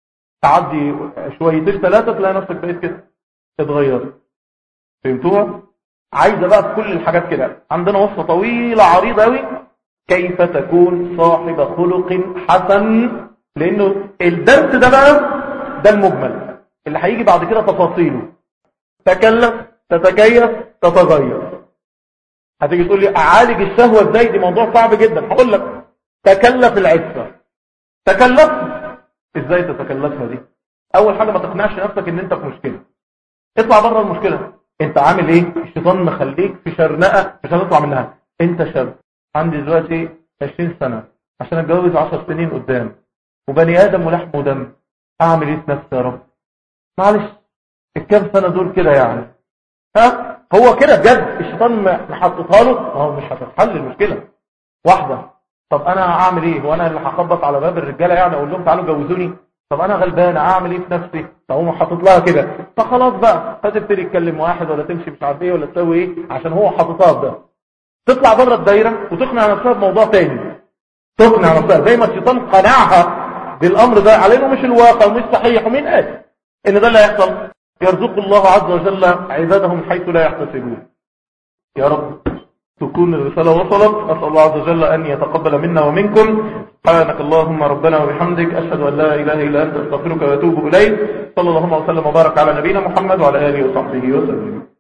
تعدي شويتين ثلاثة تلاقي نفسك بقيت كده اتغيرت فهمتوها عايزة بقى في كل الحاجات كده عندنا وصفة طويلة عريضة قوي كيف تكون صاحب خلق حسن لانه الدرس ده بقى ده المجمل اللي هيجي بعد كده تفاصيله تكلف تتكيف تتغير هتيجي تقول لي اعالج الشهوة ازاي دي موضوع صعب جدا هقول لك تكلف العفة تكلف ازاي تتكلفها دي اول حاجة ما تقنعش نفسك ان انت في مشكلة اطلع بره المشكلة انت عامل ايه الشيطان مخليك في شرنقة مش هتطلع منها انت شاب عندي دلوقتي 20 سنة عشان اتجوز 10 سنين قدام وبني ادم ولحم ودم اعمل ايه في نفسي يا رب معلش الكام سنة دول كده يعني ها هو كده بجد الشيطان محططها له هو مش هتتحل المشكلة واحدة طب انا اعمل ايه هو انا اللي هخبط على باب الرجاله يعني اقول لهم تعالوا جوزوني طب انا غلبان اعمل ايه في نفسي فهو حاطط لها كده فخلاص بقى فتبتدي تكلم واحد ولا تمشي مش عارف ايه ولا تسوي ايه عشان هو حاططها ده تطلع بره الدايره وتقنع نفسها بموضوع تاني تقنع نفسها زي ما الشيطان قنعها بالامر ده على انه مش الواقع ومش صحيح ومين قال ان ده اللي هيحصل يرزق الله عز وجل عباده من حيث لا يحتسبون يا رب تكون الرسالة وصلت أسأل الله عز وجل أن يتقبل منا ومنكم سبحانك اللهم ربنا وبحمدك أشهد أن لا إله إلا أنت أستغفرك وأتوب إليك صلى الله وسلم وبارك على نبينا محمد وعلى آله وصحبه وسلم